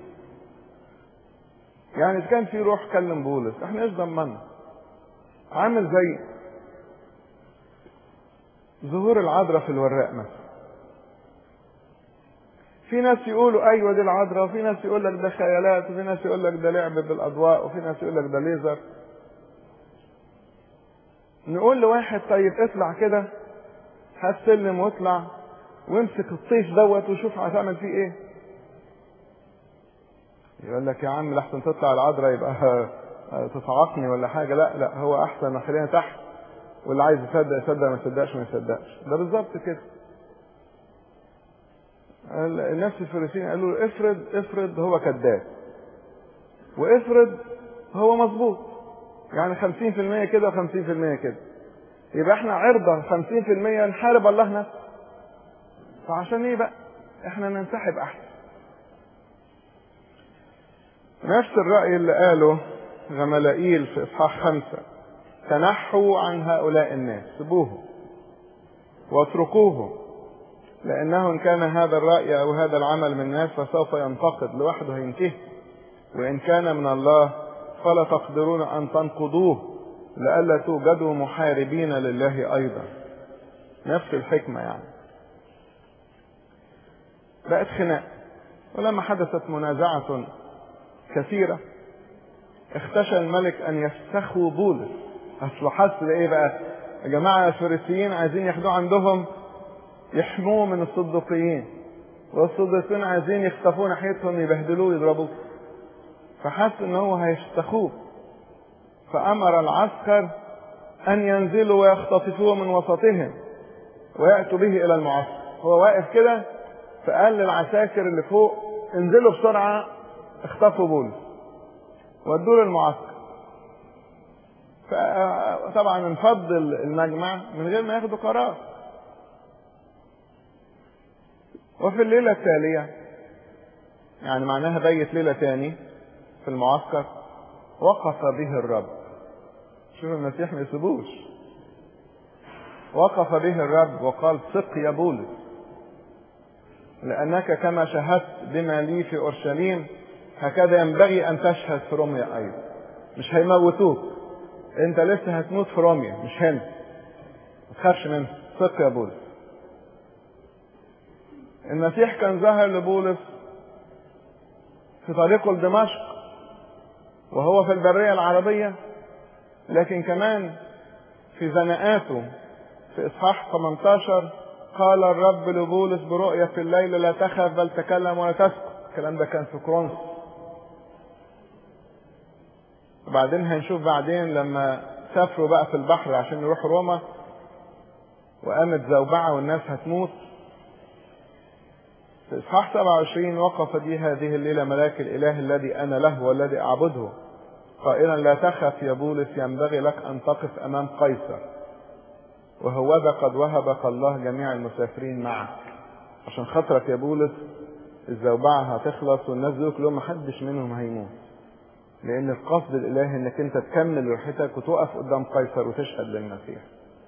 يعني إذا كان في روح كلم بولس احنا ايش ضمنا عامل زي ظهور العذراء في الوراق مثلا في ناس يقولوا ايوه دي العذراء وفي ناس يقول لك ده خيالات وفي ناس يقول لك ده لعب بالاضواء وفي ناس يقول لك ده ليزر نقول لواحد طيب اطلع كده هات سلم واطلع وامسك الطيش دوت وشوف هتعمل فيه ايه يقول لك يا عم لحسن تطلع العذراء يبقى تصعقني ولا حاجه لا لا هو احسن خلينا تحت واللي عايز يصدق يصدق ما يصدقش ما يصدقش ده بالظبط كده الناس الفريسيين قالوا له افرض افرض هو كذاب وافرض هو مظبوط يعني 50% كده و50% كده يبقى احنا عرضة 50% نحارب الله نفسه فعشان ايه بقى احنا ننسحب احسن نفس الرأي اللي قاله غملائيل في اصحاح خمسة تنحوا عن هؤلاء الناس سبوهم واتركوهم لأنه إن كان هذا الرأي أو هذا العمل من الناس فسوف ينتقد لوحده هينتهي وإن كان من الله فلا تقدرون أن تنقضوه لئلا توجدوا محاربين لله أيضا نفس الحكمة يعني بقت خناق ولما حدثت منازعة كثيرة اختشى الملك أن يفسخوا بولس أصل حس إيه بقى يا جماعة الفريسيين عايزين ياخدوه عندهم يحموه من الصدقيين والصدقيين عايزين يخطفوه ناحيتهم يبهدلوه يضربوه فحس ان هو هيشتخوه فامر العسكر ان ينزلوا ويختطفوه من وسطهم وياتوا به الى المعسكر هو واقف كده فقال للعساكر اللي فوق انزلوا بسرعه اخطفوا بولس ودوه للمعسكر فطبعا انفض المجمع من غير ما ياخدوا قرار وفي الليلة التالية يعني معناها بيت ليلة تاني في المعسكر وقف به الرب شوف المسيح ما يسيبوش وقف به الرب وقال ثق يا بولس لأنك كما شهدت بما لي في أورشليم هكذا ينبغي أن تشهد في روميا أيضا مش هيموتوك أنت لسه هتموت في روميا مش هنا ما تخافش منه ثق يا بولس المسيح كان ظهر لبولس في طريقه لدمشق وهو في البرية العربية لكن كمان في زناءاته في إصحاح 18 قال الرب لبولس برؤية في الليل لا تخف بل تكلم ولا تسكت الكلام ده كان في كرونس وبعدين هنشوف بعدين لما سافروا بقى في البحر عشان يروحوا روما وقامت زوبعة والناس هتموت في إصحاح 27 وقف بي هذه الليلة ملاك الإله الذي أنا له والذي أعبده قائلا لا تخف يا بولس ينبغي لك أن تقف أمام قيصر وهوذا قد وهبك الله جميع المسافرين معك عشان خاطرك يا بولس الزوبعة هتخلص والناس دول كلهم محدش منهم هيموت لأن القصد الإلهي إنك أنت تكمل رحلتك وتقف قدام قيصر وتشهد للمسيح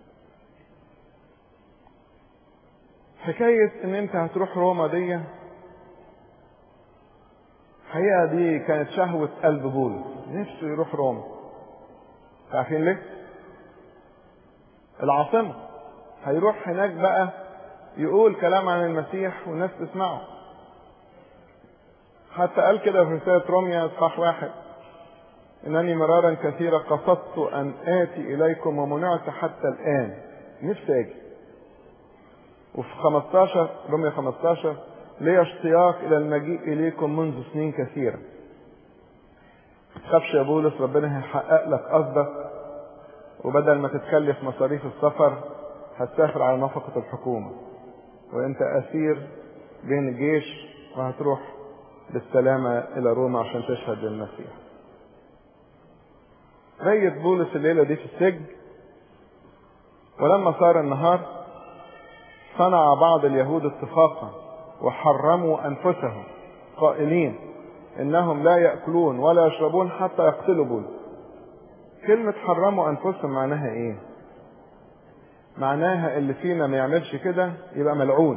حكاية ان انت هتروح روما دي الحقيقة دي كانت شهوة قلب بولس نفسه يروح روما عارفين ليه؟ العاصمة هيروح هناك بقى يقول كلام عن المسيح والناس تسمعه حتى قال كده في رسالة روميا اصحاح واحد انني مرارا كثيرا قصدت ان اتي اليكم ومنعت حتى الان نفسي اجي وفي 15 رمية 15 لي اشتياق الى المجيء اليكم منذ سنين كثيرة تخافش يا بولس ربنا هيحقق لك قصدك وبدل ما تتكلف مصاريف السفر هتسافر على نفقة الحكومة وانت اسير بين الجيش وهتروح بالسلامة الى روما عشان تشهد للمسيح ريت بولس الليلة دي في السجن ولما صار النهار صنع بعض اليهود اتفاقا وحرموا انفسهم قائلين انهم لا ياكلون ولا يشربون حتى يقتلوا بولس كلمة حرموا انفسهم معناها ايه معناها اللي فينا ما يعملش كده يبقى ملعون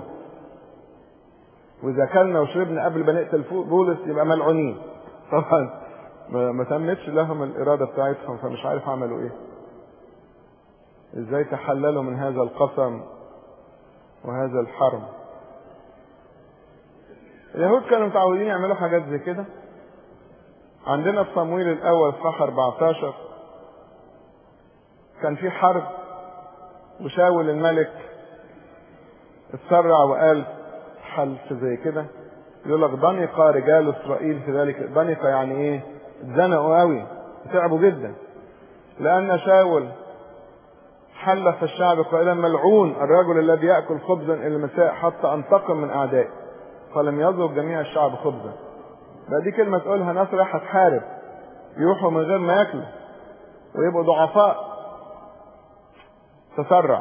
واذا كلنا وشربنا قبل ما نقتل بولس يبقى ملعونين طبعا ما تمتش لهم الاراده بتاعتهم فمش عارف عملوا ايه ازاي تحللوا من هذا القسم وهذا الحرم اليهود كانوا متعودين يعملوا حاجات زي كده عندنا في صمويل الاول صح 14 كان في حرب وشاول الملك اتسرع وقال حلف زي كده يقول لك ضنك رجال اسرائيل في ذلك ضنك يعني ايه اتزنقوا قوي تعبوا جدا لان شاول حلف الشعب قائلا ملعون الرجل الذي ياكل خبزا الى المساء حتى انتقم من اعدائي فلم يذوق جميع الشعب خبزا بقى دي كلمه تقولها ناس رايحه تحارب يروحوا من غير ما ياكلوا ويبقوا ضعفاء تسرع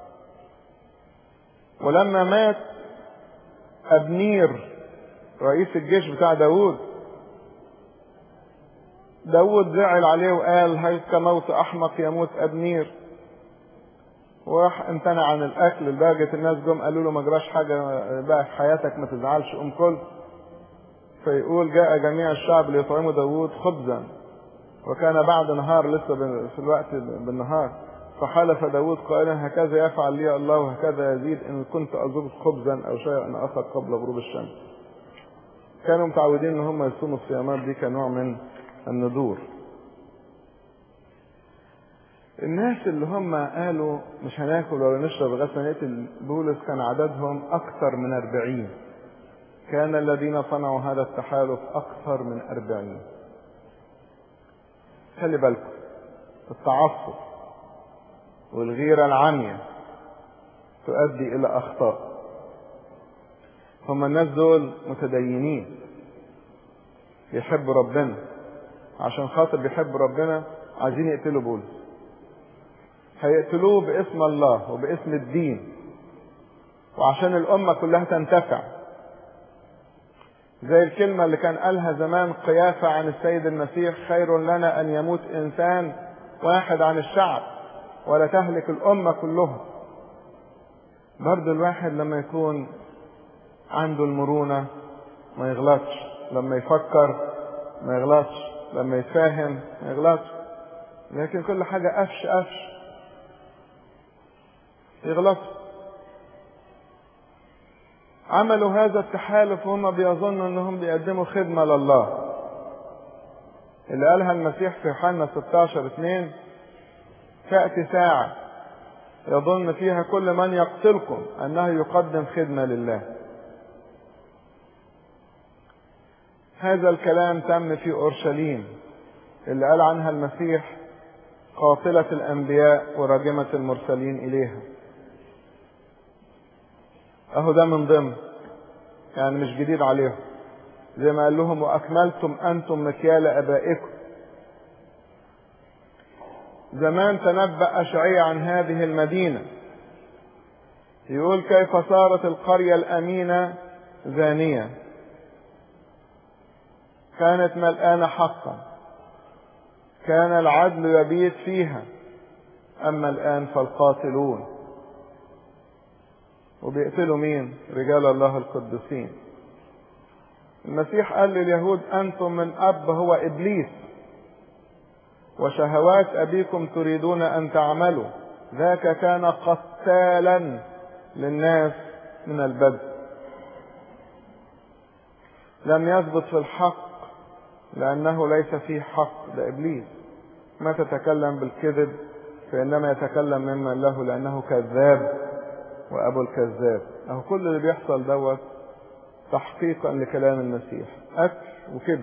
ولما مات أبنير رئيس الجيش بتاع داود داود زعل عليه وقال هيك موت أحمق يموت أبنير وراح امتنع عن الأكل لدرجة الناس جم قالوا له ما جراش حاجة بقى في حياتك ما تزعلش قوم كل فيقول جاء جميع الشعب ليطعموا داود خبزا وكان بعد نهار لسه في الوقت بالنهار فحلف داود قائلا هكذا يفعل لي الله وهكذا يزيد إن كنت أذوق خبزا أو شيئا آخر قبل غروب الشمس كانوا متعودين ان هم يصوموا الصيامات دي كنوع من النذور الناس اللي هم قالوا مش هناكل ولا نشرب لغايه ما نقتل بولس كان عددهم اكثر من أربعين كان الذين صنعوا هذا التحالف اكثر من أربعين خلي بالكم التعصب والغيره العاميه تؤدي الى اخطاء هم الناس دول متدينين بيحبوا ربنا عشان خاطر بيحبوا ربنا عايزين يقتلوا بولس هيقتلوه باسم الله وباسم الدين وعشان الأمة كلها تنتفع زي الكلمة اللي كان قالها زمان قيافة عن السيد المسيح خير لنا أن يموت إنسان واحد عن الشعب ولا تهلك الأمة كلها برضه الواحد لما يكون عنده المرونة ما يغلطش لما يفكر ما يغلطش لما يتفاهم ما يغلطش لكن كل حاجة قفش قفش يغلطوا عملوا هذا التحالف وهم بيظنوا انهم بيقدموا خدمة لله اللي قالها المسيح في يوحنا 16 2 تأتي ساعة يظن فيها كل من يقتلكم أنه يقدم خدمة لله هذا الكلام تم في أورشليم اللي قال عنها المسيح قاتلة الأنبياء وراجمة المرسلين إليها أهو ده من ضمن يعني مش جديد عليهم زي ما قال لهم وأكملتم أنتم مكيال أبائكم زمان تنبأ أشعية عن هذه المدينة يقول كيف صارت القرية الأمينة زانية كانت ملآنة حقا كان العدل يبيت فيها أما الآن فالقاتلون وبيقتلوا مين رجال الله القدسين المسيح قال لليهود أنتم من أب هو إبليس وشهوات أبيكم تريدون أن تعملوا ذاك كان قتالا للناس من البدء لم يثبت في الحق لأنه ليس فيه حق ده إبليس ما تتكلم بالكذب فإنما يتكلم ممن له لأنه كذاب وأبو الكذاب أهو كل اللي بيحصل دوت تحقيقا لكلام المسيح أكل وكذب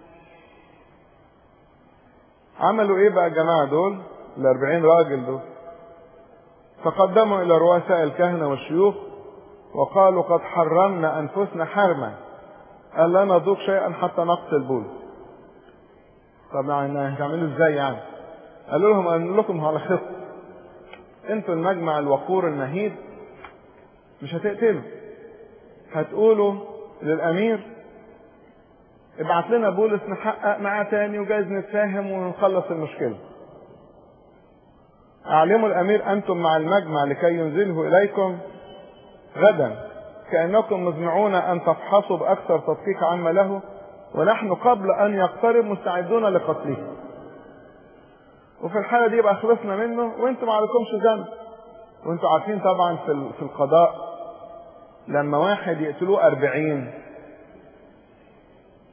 عملوا ايه بقى الجماعة دول الأربعين راجل دول فقدموا إلى رؤساء الكهنة والشيوخ وقالوا قد حرمنا أنفسنا حرما قال لا نذوق شيئا حتى نقتل بولس طب يعني هتعملوا ازاي يعني قالوا لهم أن لكم على خط انتوا المجمع الوقور النهيب مش هتقتلوا هتقولوا للأمير ابعت لنا بولس نحقق معاه تاني وجايز نتفاهم ونخلص المشكلة أعلموا الأمير أنتم مع المجمع لكي ينزله إليكم غدا كأنكم مزمعون أن تفحصوا بأكثر تدقيق عما له ونحن قبل أن يقترب مستعدون لقتله وفي الحالة دي يبقى خلصنا منه وانتم ما عليكمش ذنب وانتم عارفين طبعا في في القضاء لما واحد يقتلوه أربعين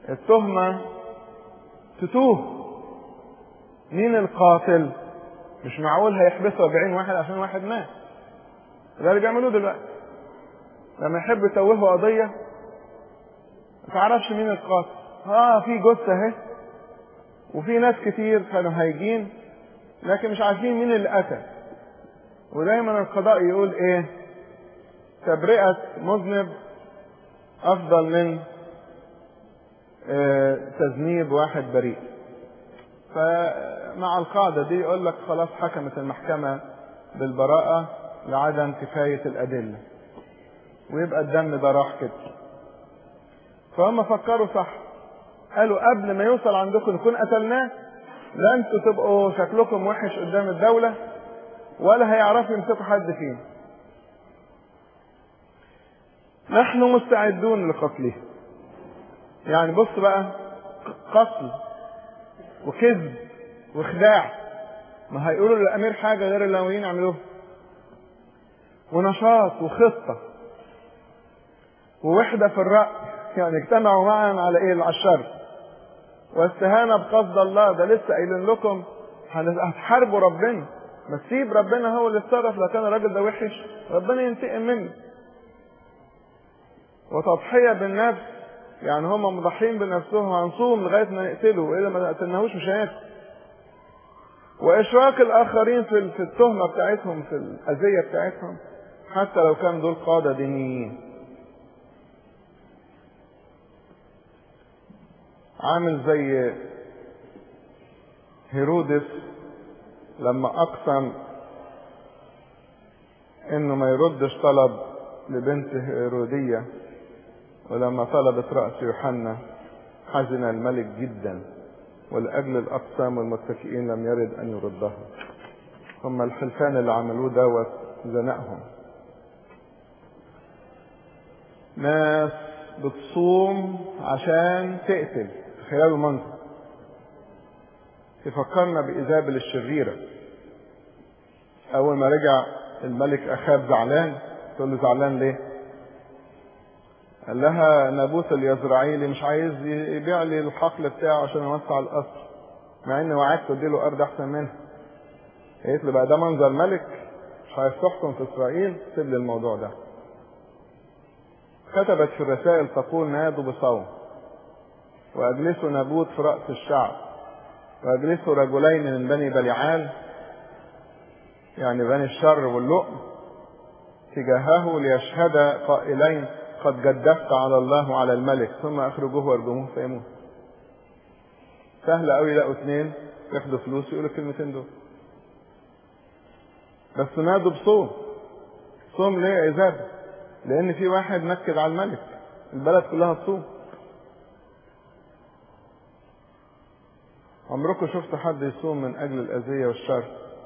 التهمة تتوه مين القاتل مش معقول هيحبسوا 40 واحد عشان واحد مات ده اللي بيعملوه دلوقتي لما يحب يتوهوا قضية ما تعرفش مين القاتل اه في جثة اهي وفي ناس كتير كانوا هايجين لكن مش عارفين مين اللي قتل ودايما القضاء يقول ايه تبرئة مذنب افضل من اه تذنيب واحد بريء فمع القاعدة دي يقول لك خلاص حكمت المحكمة بالبراءة لعدم كفاية الأدلة ويبقى الدم ده راح كده فهم فكروا صح قالوا قبل ما يوصل عندكم نكون قتلناه لا انتوا تبقوا شكلكم وحش قدام الدولة ولا هيعرفوا يمسكوا حد فينا نحن مستعدون لقتله يعني بص بقى قتل وكذب وخداع ما هيقولوا للامير حاجه غير اللي ناويين يعملوها ونشاط وخطه ووحده في الراي يعني اجتمعوا معا على ايه على الشر واستهانه بقصد الله ده لسه قايلين لكم هتحاربوا ربنا ما تسيب ربنا هو اللي يتصرف لو كان الراجل ده وحش ربنا ينتقم منه وتضحيه بالنفس يعني هم مضحين بنفسهم هنصوم لغايه ما نقتله واذا ما قتلناهوش مش هياكل واشراك الاخرين في في التهمه بتاعتهم في الاذيه بتاعتهم حتى لو كان دول قاده دينيين عامل زي هيرودس لما اقسم انه ما يردش طلب لبنت هيروديه ولما طلبت رأس يوحنا حزن الملك جدا ولأجل الأقسام والمتكئين لم يرد أن يردها هم الحلفان اللي عملوه دوت زنقهم ناس بتصوم عشان تقتل تخيلوا المنظر يفكرنا بإيزابل الشريرة أول ما رجع الملك أخاب زعلان تقول له زعلان ليه؟ قال لها نابوت اليزرعيلي مش عايز يبيع لي الحقل بتاعه عشان اوسع القصر مع اني وعدت اديله ارض احسن منها قالت له بقى ده منظر ملك مش عايز تحكم في اسرائيل سيب لي الموضوع ده كتبت في الرسائل تقول نادوا بصوم واجلسوا نابوت في راس الشعب واجلسوا رجلين من بني بليعال يعني بني الشر واللؤم تجاهه ليشهدا قائلين قد جدفت على الله وعلى الملك ثم اخرجوه وارجموه فيموت سهل قوي يلاقوا اثنين ياخدوا فلوس يقولوا الكلمتين دول بس نادوا بصوم صوم ليه يا إزابة لأن في واحد نكد على الملك البلد كلها تصوم عمركم شفتوا حد يصوم من أجل الأذية والشر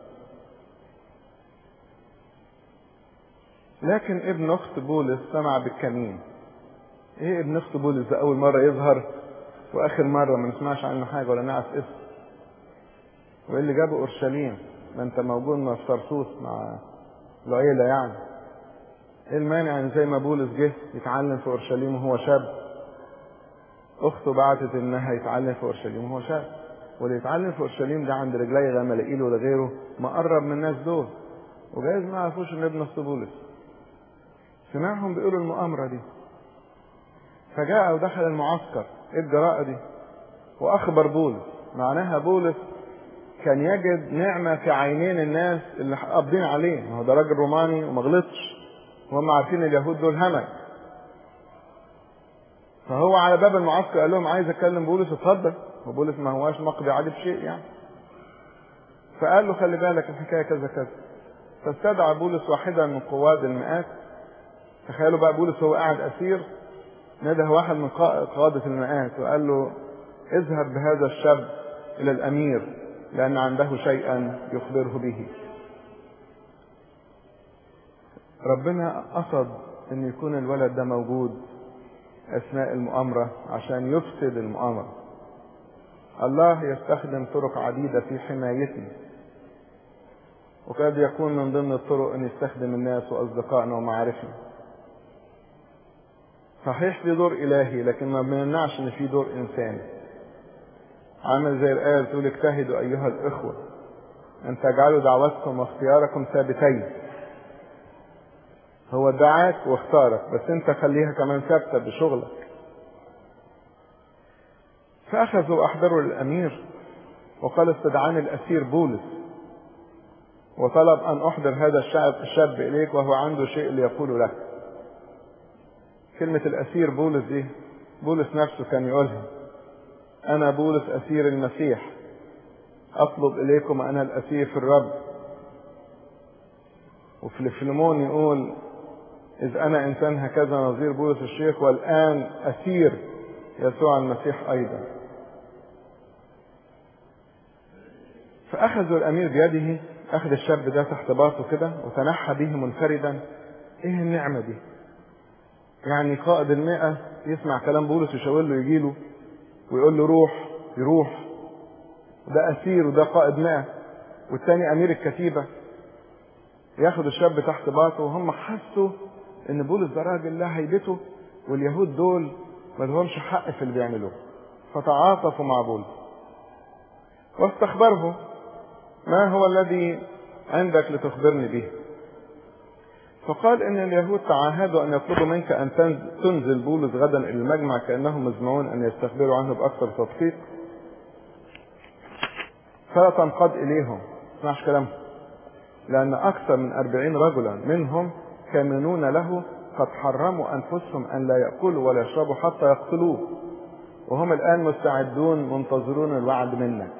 لكن ابن أخت بولس سمع بالكمين إيه ابن أخت بولس ده أول مرة يظهر وآخر مرة ما نسمعش عنه حاجة ولا نعرف اسمه وإيه اللي جابه أورشليم ما أنت موجود مع السرسوس مع العيلة يعني إيه المانع إن زي ما بولس جه يتعلم في أورشليم وهو شاب أخته بعتت إنها يتعلم في أورشليم وهو شاب واللي يتعلم في أورشليم ده عند رجلي لا ملاقيل ولا غيره مقرب من الناس دول وجايز ما يعرفوش إن ابن أخت بولس سمعهم بيقولوا المؤامرة دي فجاء ودخل المعسكر ايه الجراءة دي واخبر بولس معناها بولس كان يجد نعمة في عينين الناس اللي قابضين عليه ما هو ده راجل روماني وما غلطش وهم عارفين اليهود دول همج فهو على باب المعسكر قال لهم عايز اكلم بولس اتفضل وبولس ما هواش مقضي عادي بشيء يعني فقال له خلي بالك الحكايه كذا كذا فاستدعى بولس واحدا من قواد المئات تخيلوا بقى بولس هو قاعد اسير نده واحد من قادة المئات وقال له اذهب بهذا الشاب إلى الأمير لأن عنده شيئا يخبره به ربنا قصد أن يكون الولد ده موجود أثناء المؤامرة عشان يفسد المؤامرة الله يستخدم طرق عديدة في حمايتنا وقد يكون من ضمن الطرق أن يستخدم الناس وأصدقائنا ومعارفنا صحيح في دور إلهي لكن ما بيمنعش إن في دور إنساني عامل زي الآية بتقول اجتهدوا أيها الإخوة أن تجعلوا دعوتكم واختياركم ثابتين هو دعاك واختارك بس أنت خليها كمان ثابتة بشغلك فأخذوا وأحضروا للأمير وقال استدعاني الأسير بولس وطلب أن أحضر هذا الشاب, الشاب إليك وهو عنده شيء ليقول لك كلمة الأسير بولس دي بولس نفسه كان يقولها أنا بولس أسير المسيح أطلب إليكم أنا الأسير في الرب وفي الفلمون يقول إذ أنا إنسان هكذا نظير بولس الشيخ والآن أسير يسوع المسيح أيضا فأخذوا الأمير بيده أخذ الشاب ده تحت باطه كده وتنحى به منفردا إيه النعمة دي يعني قائد المئة يسمع كلام بولس ويشاور له يجيله ويقول له روح يروح ده أسير وده قائد مئة والتاني أمير الكتيبة ياخد الشاب تحت باطه وهم حسوا إن بولس ده راجل لا هيبته واليهود دول ما لهمش حق في اللي بيعملوه فتعاطفوا مع بولس واستخبره ما هو الذي عندك لتخبرني به فقال ان اليهود تعاهدوا ان يطلبوا منك ان تنزل بولس غدا الى المجمع كانهم مزمعون ان يستخبروا عنه باكثر تدقيق فلا تنقاد اليهم اسمعش كلامهم لان اكثر من اربعين رجلا منهم كامنون له قد حرموا انفسهم ان لا ياكلوا ولا يشربوا حتى يقتلوه وهم الان مستعدون منتظرون الوعد منك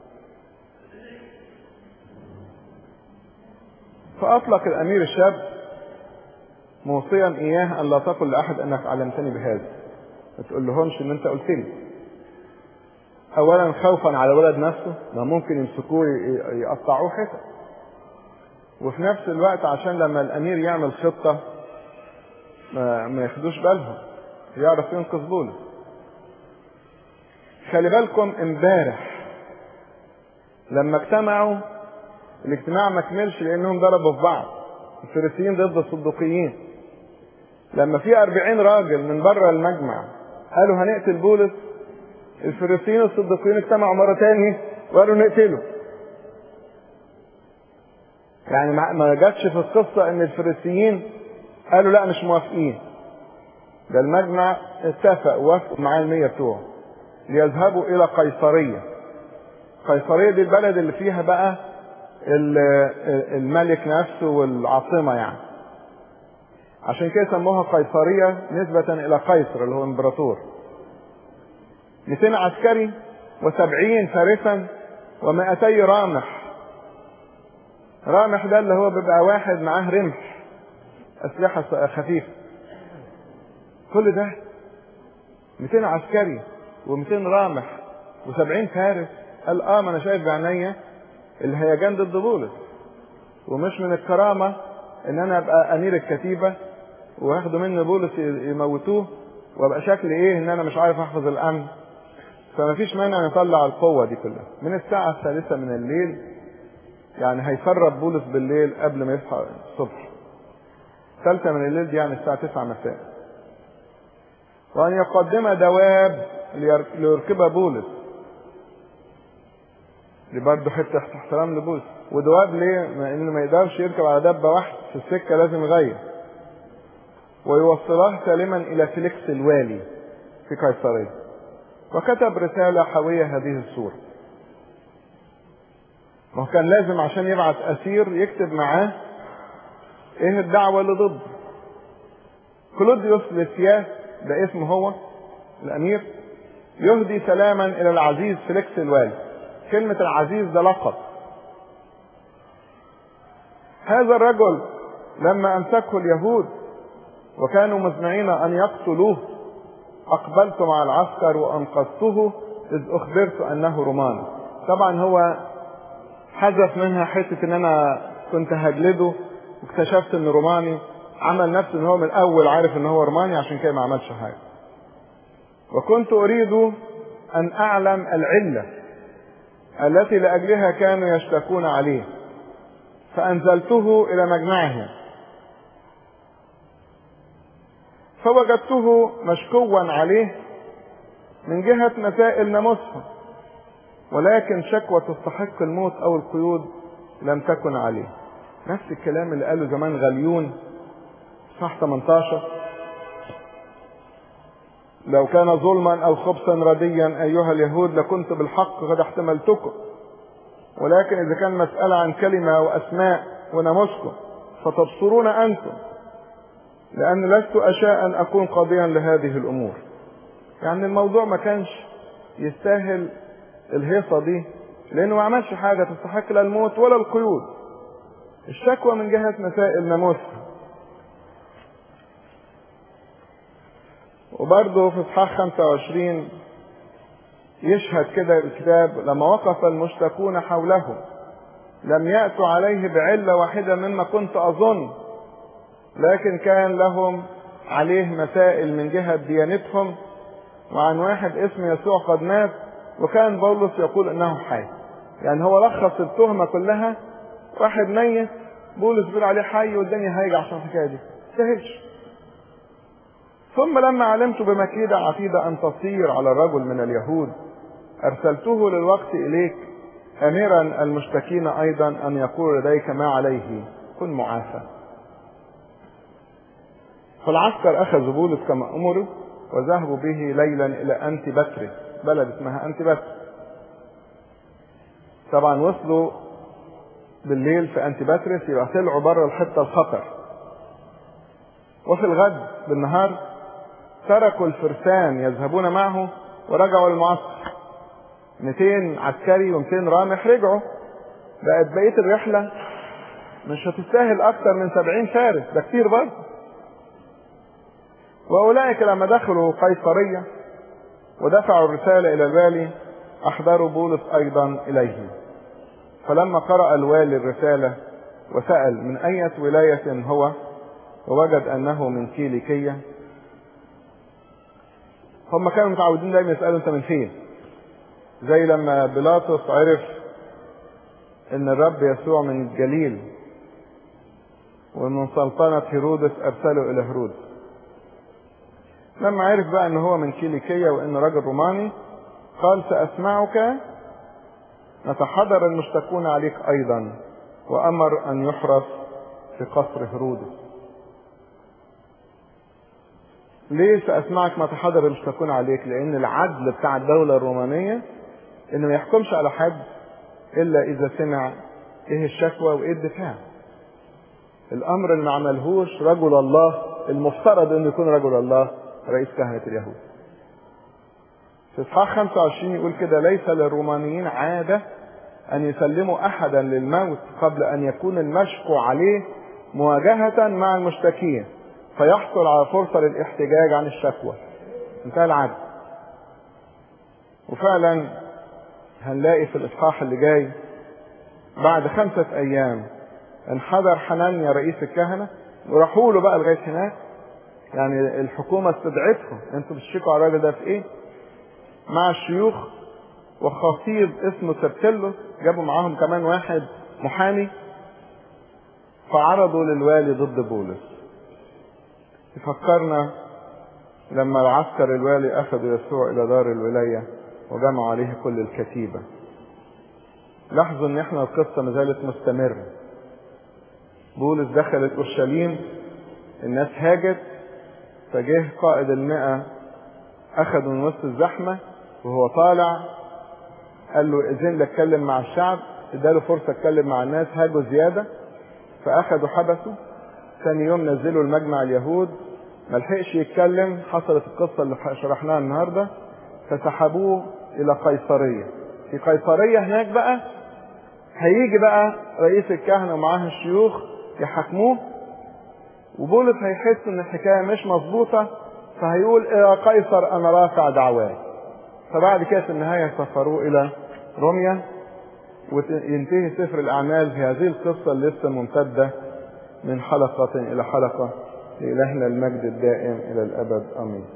فأطلق الأمير الشاب موصيا إياه أن لا تقل لأحد أنك علمتني بهذا ما تقول لهمش إن أنت قلت لي أولا خوفا على ولد نفسه ما ممكن يمسكوه يقطعوه حتت وفي نفس الوقت عشان لما الأمير يعمل خطة ما, ما ياخدوش بالهم يعرف ينقذ بولس خلي بالكم امبارح لما اجتمعوا الاجتماع ما كملش لانهم ضربوا في بعض الفريسيين ضد الصدوقيين لما في أربعين راجل من بره المجمع قالوا هنقتل بولس الفريسيين والصدوقيين اجتمعوا مرة تاني وقالوا نقتله يعني ما جاتش في القصة ان الفريسيين قالوا لا مش موافقين ده المجمع اتفق ووافقوا معاه المية بتوعه ليذهبوا الى قيصرية قيصرية دي البلد اللي فيها بقى الملك نفسه والعاصمة يعني عشان كده سموها قيصرية نسبة إلى قيصر اللي هو الإمبراطور 200 عسكري و70 فارسا و200 رامح رامح ده اللي هو بيبقى واحد معاه رمح أسلحة خفيفة كل ده 200 عسكري و200 رامح و70 فارس قال اه ما انا شايف بعينيا الهيجان ضد بولس ومش من الكرامة ان انا ابقى امير الكتيبة وياخدوا مني بولس يموتوه وابقى شكلي ايه ان انا مش عارف احفظ الامن فما فيش مانع نطلع القوة دي كلها من الساعة الثالثة من الليل يعني هيسرب بولس بالليل قبل ما يصحى الصبح ثالثة من الليل دي يعني الساعة 9 مساء وأن يقدم دواب ليركبها بولس دي برضه حته احترام لبولس ودواب ليه؟ لانه ما يقدرش يركب على دبه واحده في السكه لازم يغير ويوصلاه سالما الى فيليكس الوالي في قيصريه وكتب رساله حويه هذه الصوره ما كان لازم عشان يبعت اسير يكتب معاه ايه الدعوه اللي ضده كلوديوس لسياس ده اسمه هو الامير يهدي سلاما الى العزيز فيليكس الوالي كلمة العزيز ده لقب هذا الرجل لما أمسكه اليهود وكانوا مزمعين أن يقتلوه أقبلت مع العسكر وأنقذته إذ أخبرت أنه روماني طبعا هو حذف منها حتة إن أنا كنت هجلده واكتشفت إنه روماني عمل نفسه إن هو من الأول عارف إن هو روماني عشان كده ما عملش حاجة وكنت أريد أن أعلم العلة التي لأجلها كانوا يشتكون عليه فأنزلته إلى مجمعهم فوجدته مشكوا عليه من جهة مسائل ناموسها ولكن شكوى تستحق الموت أو القيود لم تكن عليه نفس الكلام اللي قاله زمان غليون صح 18 لو كان ظلما أو خبثا رديا أيها اليهود لكنت بالحق قد احتملتكم ولكن إذا كان مسألة عن كلمة وأسماء وناموسكم فتبصرون أنتم لأن لست أشاء أن أكون قاضيا لهذه الأمور يعني الموضوع ما كانش يستاهل الهيصة دي لأنه ما عملش حاجة تستحق لا الموت ولا القيود الشكوى من جهة مسائل ناموسها وبرضه في اصحاح 25 يشهد كده الكتاب لما وقف المشتكون حوله لم يأتوا عليه بعلة واحدة مما كنت أظن لكن كان لهم عليه مسائل من جهة ديانتهم وعن واحد اسمه يسوع قد مات وكان بولس يقول انه حي يعني هو لخص التهمة كلها واحد ميت بولس بيقول عليه حي والدنيا هايجة عشان الحكاية دي سهلش ثم لما علمت بمكيدة عتيدة أن تصير على الرجل من اليهود أرسلته للوقت إليك أميرا المشتكين أيضا أن يقول لديك ما عليه كن معافى فالعسكر أخذوا بولس كما أمروا وذهبوا به ليلا إلى أنتي بترس بلد اسمها أنتي بترس طبعا وصلوا بالليل في أنتي بترس يبقى طلعوا بره الحتة الخطر وفي الغد بالنهار تركوا الفرسان يذهبون معه ورجعوا المعسكر 200 عسكري و200 رامح رجعوا بقت بقيه الرحله مش هتستاهل اكتر من 70 فارس ده كتير برضه واولئك لما دخلوا قيصريه ودفعوا الرساله الى الوالي احضروا بولس ايضا اليه فلما قرأ الوالي الرسالة وسأل من أية ولاية هو ووجد أنه من كيليكية هم كانوا متعودين دايما يسألوا أنت من فين زي لما بيلاطس عرف ان الرب يسوع من الجليل ومن سلطنة هيرودس ارسله الى هيرودس لما عرف بقى ان هو من كيليكية وان راجل روماني قال ساسمعك نتحضر المشتكون عليك ايضا وامر ان يحرس في قصر هيرودس ليه ساسمعك ما تحضر المشتكون عليك لان العدل بتاع الدولة الرومانية انه ما يحكمش على حد الا اذا سمع ايه الشكوى وايه الدفاع الامر اللي ما عملهوش رجل الله المفترض انه يكون رجل الله رئيس كهنة اليهود في اصحاح 25 يقول كده ليس للرومانيين عادة ان يسلموا احدا للموت قبل ان يكون المشكو عليه مواجهة مع المشتكين فيحصل على فرصة للاحتجاج عن الشكوى انتهى العدل وفعلا هنلاقي في الاصحاح اللي جاي بعد خمسة ايام انحدر حنانيا رئيس الكهنة وراحوا له بقى لغاية هناك يعني الحكومة استدعتهم انتوا بتشتكوا على الراجل ده في ايه مع الشيوخ وخطيب اسمه سبتيلوس جابوا معاهم كمان واحد محامي فعرضوا للوالي ضد بولس يفكرنا لما العسكر الوالي اخذوا يسوع الى دار الولايه وجمعوا عليه كل الكتيبة لاحظوا ان احنا القصة ما زالت مستمرة بولس دخلت اورشليم الناس هاجت فجه قائد المئة اخذوا من وسط الزحمة وهو طالع قال له اذن لك اتكلم مع الشعب اداله فرصة اتكلم مع الناس هاجوا زيادة فاخذوا حبسوا ثاني يوم نزلوا المجمع اليهود ملحقش يتكلم حصلت القصة اللي شرحناها النهارده فسحبوه الى قيصرية في قيصرية هناك بقى هيجي بقى رئيس الكهنة ومعاه الشيوخ يحاكموه وبولس هيحس ان الحكاية مش مظبوطة فهيقول الى قيصر انا رافع دعواي فبعد كده في النهاية سفروه الى روميا وينتهي سفر الاعمال في هذه القصة اللي لسه ممتدة من حلقة الى حلقة لإلهنا المجد الدائم الى الابد امين